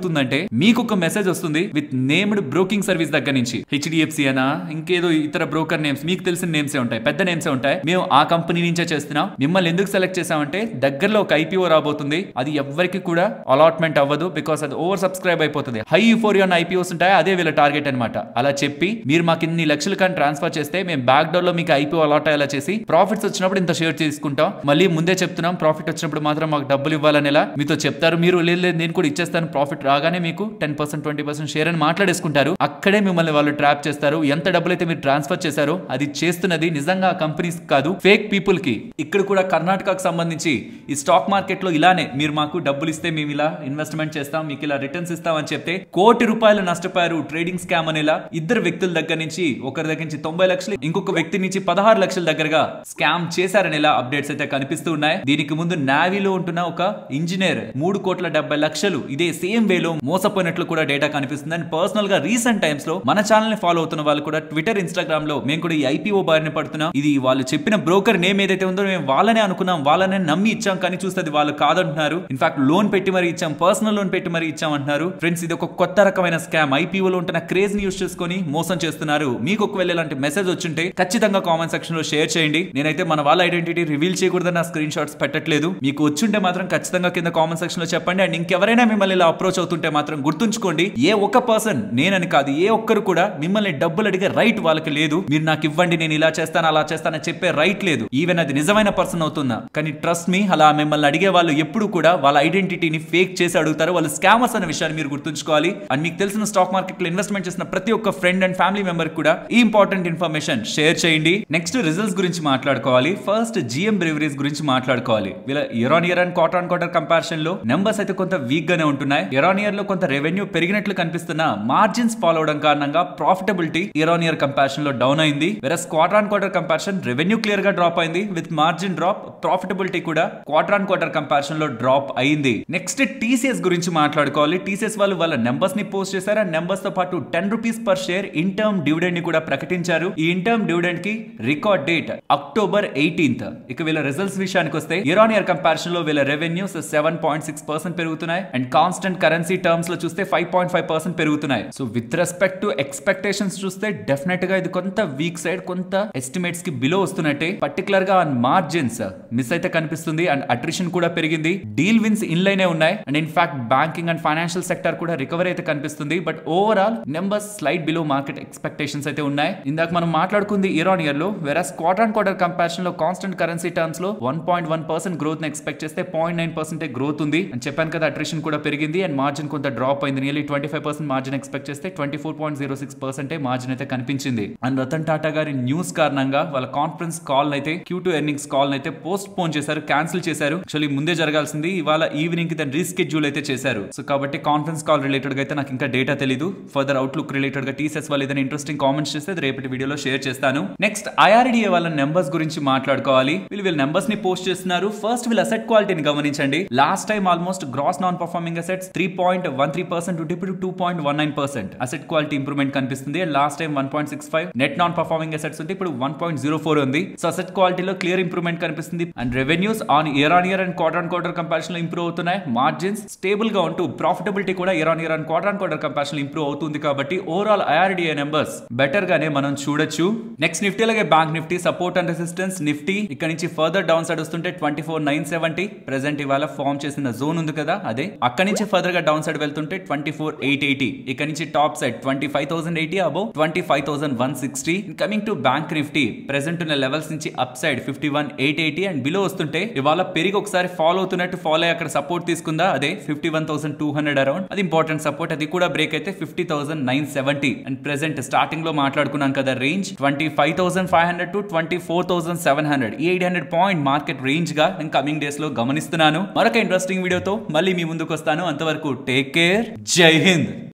జరుగుతుందంటే మీకు ఒక మెసేజ్ వస్తుంది విత్ నేమ్డ్ బ్రోకింగ్ సర్వీస్ దగ్గర నుంచి హెచ్డిఎఫ్సి అనా ఇంకేదో ఇతర బ్రోకర్ నేమ్స్ మీకు తెలిసిన నేమ్సే ఉంటాయి పెద్ద నేమ్సే ఉంటాయి మేము ఆ కంపెనీ నుంచే చేస్తున్నాం మిమ్మల్ని ఎందుకు సెలెక్ట్ చేసామంటే దగ్గరలో ఒక ఐపీఓ రాబోతుంది అది ఎవరికి కూడా అలాట్మెంట్ అవ్వదు బికాస్ అది ఓవర్ సబ్స్క్రైబ్ అయిపోతుంది హై యూఫోరియా ఐపీఓస్ ఉంటాయి అదే వీళ్ళ టార్గెట్ అనమాట అలా చెప్పి మీరు మాకు ఇన్ని లక్షలు కానీ ట్రాన్స్ఫర్ చేస్తే మేము బ్యాక్ డోర్ లో మీకు ఐపీఓ అలాట్ అయ్యేలా చేసి ప్రాఫిట్స్ వచ్చినప్పుడు ఇంత షేర్ తీసుకుంటాం మళ్ళీ ముందే చెప్తున్నాం ప్రాఫిట్ వచ్చినప్పుడు మాత్రం మాకు డబ్బులు ఇవ్వాలని ఎలా మీతో చెప్తారు మీరు లేదు లేదు నేను కూడా ఇచ్చేస్తాను ప్రాఫిట్ రాగానే మీకు ten percent twenty percent share అని మాట్లాడేసుకుంటారు అక్కడే మిమ్మల్ని వాళ్ళు ట్రాప్ చేస్తారు ఎంత డబ్బులు అయితే మీరు ట్రాన్స్ఫర్ చేశారో అది చేస్తున్నది నిజంగా కంపెనీస్ కాదు ఫేక్ పీపుల్ కి ఇక్కడ కూడా కర్ణాటకకు సంబంధించి ఈ స్టాక్ మార్కెట్ లో ఇలానే మీరు మాకు డబ్బులు ఇస్తే మేము ఇలా ఇన్వెస్ట్మెంట్ చేస్తాం మీకు ఇలా రిటర్న్స్ ఇస్తాం అని చెప్తే కోటి రూపాయలు నష్టపోయారు ట్రేడింగ్ స్కామ్ అనేలా ఇద్దరు వ్యక్తుల దగ్గర నుంచి ఒకరి దగ్గర నుంచి తొంభై లక్షలు ఇంకొక వ్యక్తి నుంచి పదహారు లక్షల దగ్గరగా స్కామ్ చేశారనేలా అప్డేట్స్ అయితే కనిపిస్తూ ఉన్నాయి దీనికి ముందు నావీలో ఉంటున్న ఒక ఇంజనీర్ మూడు కోట్ల డెబ్బై లక్షలు ఇదే సేమ్ వేలో మోసపోయినట్లు కూడా డేటా కనిపిస్తుంది అండ్ పర్సనల్ గా రీసెంట్ టైమ్స్ లో మన ఛానల్ ని ఫాలో అవుతున్న వాళ్ళు కూడా ట్విట్టర్ ఇన్స్టాగ్రామ్ లో మేము కూడా ఈ ఐపీఓ బారిన పడుతున్నాం ఇది వాళ్ళు చెప్పిన బ్రోకర్ నేమ్ ఏదైతే ఉందో మేము వాళ్ళనే అనుకున్నాం వాళ్ళనే నమ్మి ఇచ్చాం కానీ చూస్తే అది వాళ్ళు కాదంటున్నారు ఇన్ఫాక్ట్ లోన్ పెట్టి మరి ఇచ్చాం పర్సనల్ లోన్ పెట్టి మరి ఇచ్చాం అంటున్నారు ఫ్రెండ్స్ ఇది ఒక కొత్త రకమైన స్కామ్ ఐపీఓలో ఉంటున్న క్రేజ్ ని యూస్ చేసుకొని మోసం చేస్తున్నారు మీకు ఒకవేళ ఇలాంటి మెసేజ్ వచ్చింటే ఖచ్చితంగా కామెంట్ సెక్షన్ లో షేర్ చేయండి నేనైతే మన వాళ్ళ ఐడెంటిటీ రివీల్ చేయకూడదని నా స్క్రీన్ షాట్స్ పెట్టట్లేదు మీకు వచ్చుంటే మాత్రం ఖచ్చితంగా కింద కామెంట్ సెక్షన్ లో చెప్పండి అండ్ ఇంకెవరైనా మిమ్మల్ని ఇలా అప్రోచ్ అవుతుంటే మాత్రం గుర్తుంచుకోండి ఏ ఒక్క పర్సన్ నేనని కాదు ఏ ఒక్కరు కూడా మిమ్మల్ని డబ్బులు అడిగే రైట్ వాళ్ళకి లేదు మీరు నాకు ఇవ్వండి నేను ఇలా చేస్తాను అలా చేస్తానని చెప్పే రైట్ లేదు ఈవెన్ అది నిజమైన పర్సన్ అవుతున్నా కానీ ట్రస్ట్ మీ అలా మిమ్మల్ని అడిగే వాళ్ళు ఎప్పుడు కూడా వాళ్ళ ఐడెంటిటీని ఫేక్ చేసి అడుగుతారు వాళ్ళు స్కామర్స్ అనే విషయాన్ని మీరు గుర్తుంచుకోవాలి అండ్ మీకు తెలిసిన స్టాక్ మార్కెట్ లో ఇన్వెస్ట్మెంట్ చేసిన ప్రతి ఒక్క ఫ్రెండ్ అండ్ ఫ్యామిలీ మెంబర్ కూడా ఈ ఇంపార్టెంట్ ఇన్ఫర్మేషన్ షేర్ చేయండి నెక్స్ట్ రిజల్ట్స్ గురించి మాట్లాడుకోవాలి ఫస్ట్ జిఎం బ్రెవరీస్ గురించి మాట్లాడుకోవాలి వీళ్ళ year on year and quarter on quarter comparison లో నెంబర్స్ అయితే కొంత వీక్ గానే ఉంటున్నాయి ఇయర్ ఆన్ ఇయర్ లో కొంత రెవెన్యూ పెరిగినట్లు కనిపిస్తున్న మార్జిన్స్ ఫాలో అవడం కారణంగా profitability year on year comparison లో డౌన్ అయింది వేరే quarter on quarter comparison revenue clear గా డ్రాప్ అయింది విత్ మార్జిన్ డ్రాప్ ప్రాఫిటబిలిటీ కూడా క్వార్టర్ ఆన్ క్వార్టర్ కంపారిజన్ లో డ్రాప్ అయింది నెక్స్ట్ టీసీఎస్ గురించి మాట్లాడుకోవాలి టీసీఎస్ వాళ్ళు వాళ్ళ నెంబర్స్ ని పోస్ట్ చేశారు ఆ నెంబర్స్ తో పాటు ten rupees per share interim dividend ని కూడా ప్రకటించారు ఈ ఇన్ టర్మ్ డివిడెండ్ కి రికార్డ్ డేట్ అక్టోబర్ ఎయిటీన్త్ ఇక వీళ్ళ రిజల్ట్స్ విషయానికి వస్తే ఇయర్ ఆన్ ఇయర్ కంపారిజన్ లో వీళ్ళ revenues seven point six percent పెరుగుతున్నాయి అండ్ కాన్స్టెంట్ కరెన్సీ టర్మ్స్ లో చూస్తే ఫైవ్ పాయింట్ ఫైవ్ పర్సెంట్ పెరుగుతున్నాయి so with respect to expectations చూస్తే డెఫినెట్ గా ఇది కొంత వీక్ సైడ్ కొంత ఎస్టిమేట్స్ కి బిలో వస్తున్నట్టే పర్టికులర్ గా మార్జిన్స్ మిస్ అయితే కనిపిస్తుంది అండ్ అట్రిషన్ కూడా పెరిగింది డీల్ విన్స్ ఇన్ లైనే ఉన్నాయి and in fact banking and financial sector కూడా రికవరీ అయితే కనిపిస్తుంది but overall numbers slide below market expectations అయితే ఉన్నాయి ఇందాక మనం మాట్లాడుకుంది ఇయర్ ఆన్ ఇయర్ లో versus quarter on quarter comparison లో కాన్స్టెంట్ కరెన్సీ టర్మ్స్ లో one point one percent growth ని ఎక్స్పెక్ట్ చేస్తే పాయింట్ నైన్ పర్సెంట్ గ్రోత్ ఉంది అని చెప్పాను కదా అట్రిషన్ కూడా పెరిగింది అండ్ మార్జిన్ కొంత డ్రాప్ అయింది nearly twenty five percent margin expect చేస్తే twenty four point zero six percent margin అయితే కనిపించింది అండ్ రతన్ టాటా గారి న్యూస్ కారణంగా వాళ్ళ కాన్ఫరెన్స్ కాల్ అయితే క్యూ టూ ఎర్నింగ్స్ కాల్ అయితే పోస్ట్ పోన్ చేశారు క్యాన్సిల్ చేశారు యాక్చువల్లీ ముందే జరగాల్సింది ఇవాళ ఈవినింగ్ కి దాన్ని రీస్కెడ్యూల్ అయితే చేశారు సో కాబట్టి కాన్ఫరెన్స్ కాల్ రిలేటెడ్ గా అయితే నాకు ఇంకా డేటా తెలీదు ఫర్దర్ అవుట్లుక్ రిలేటెడ్ గా టీసెస్ వాళ్ళు ఏదైనా ఇంట్రెస్టింగ్ కామెంట్స్ చేస్తే అది రేపటి వీడియోలో షేర్ చేస్తాను నెక్స్ట్ ఐఆర్డిఏ వాళ్ళ నెంబర్స్ గురించి మాట్లాడుకోవాలి వీళ్ళు వీళ్ళ నెంబర్స్ ని పోస్ట్ చేస్తున్నారు ఫస్ట్ వీళ్ళ అసెట్ క్వాలిటీని గమనించండి last time almost gross non performing assets three point one three percent ఉంటే ఇప్పుడు two point one nine percent asset quality improvement కనిపిస్తుంది last time one point six five net non performing assets ఉంటే ఇప్పుడు one point zero four ఉంది so asset క్వాలిటీలో clear improvement కనిపిస్తుంది and revenues on year on year and quarter on quarter comparison లో improve అవుతున్నాయి margins stable గా ఉంటూ profitability కూడా year on year and quarter on quarter comparison improve అవుతుంది కాబట్టి ఓవరాల్ ఐఆర్డిఏ నెంబర్స్ బెటర్ గానే మనం చూడొచ్చు నెక్స్ట్ నిఫ్టీ అలాగే bank Nifty support and resistance Nifty ఇక్కడ నుంచి ఫర్దర్ డౌన్ సైడ్ వస్తుంటే twenty four nine seventy present ఇవాళ ఫామ్ చేసిన జోన్ ఉంది కదా అదే అక్కడి నుంచి ఫర్దర్ గా డౌన్ సైడ్ వెళ్తుంటే ట్వంటీ ఫోర్ ఎయిట్ ఎయిటీ ఇక్కడ నుంచి top side twenty five thousand eighty above twenty five thousand one sixty coming to bank Nifty present ఉన్న లెవెల్స్ నుంచి up side fifty one eight eighty and below వస్తుంటే ఇవాళ పెరిగి ఒకసారి follow అవుతున్నట్టు follow అయ్యి అక్కడ సపోర్ట్ తీసుకుందా అదే fifty one thousand two hundred around అది ఇంపార్టెంట్ సపోర్ట్ అది కూడా బ్రేక్ అయితే fifty thousand nine seventy and present starting లో మాట్లాడుకున్నాం కదా range twenty five thousand five hundred to twenty four thousand seven hundred ఈ eight hundred point market range గా నేను కమింగ్ డేస్ లో గమనిస్తున్నాను మరొక ఇంట్రెస్టింగ్ వీడియోతో మళ్ళీ మీ ముందుకు వస్తాను అంతవరకు టేక్ కేర్ జై హింద్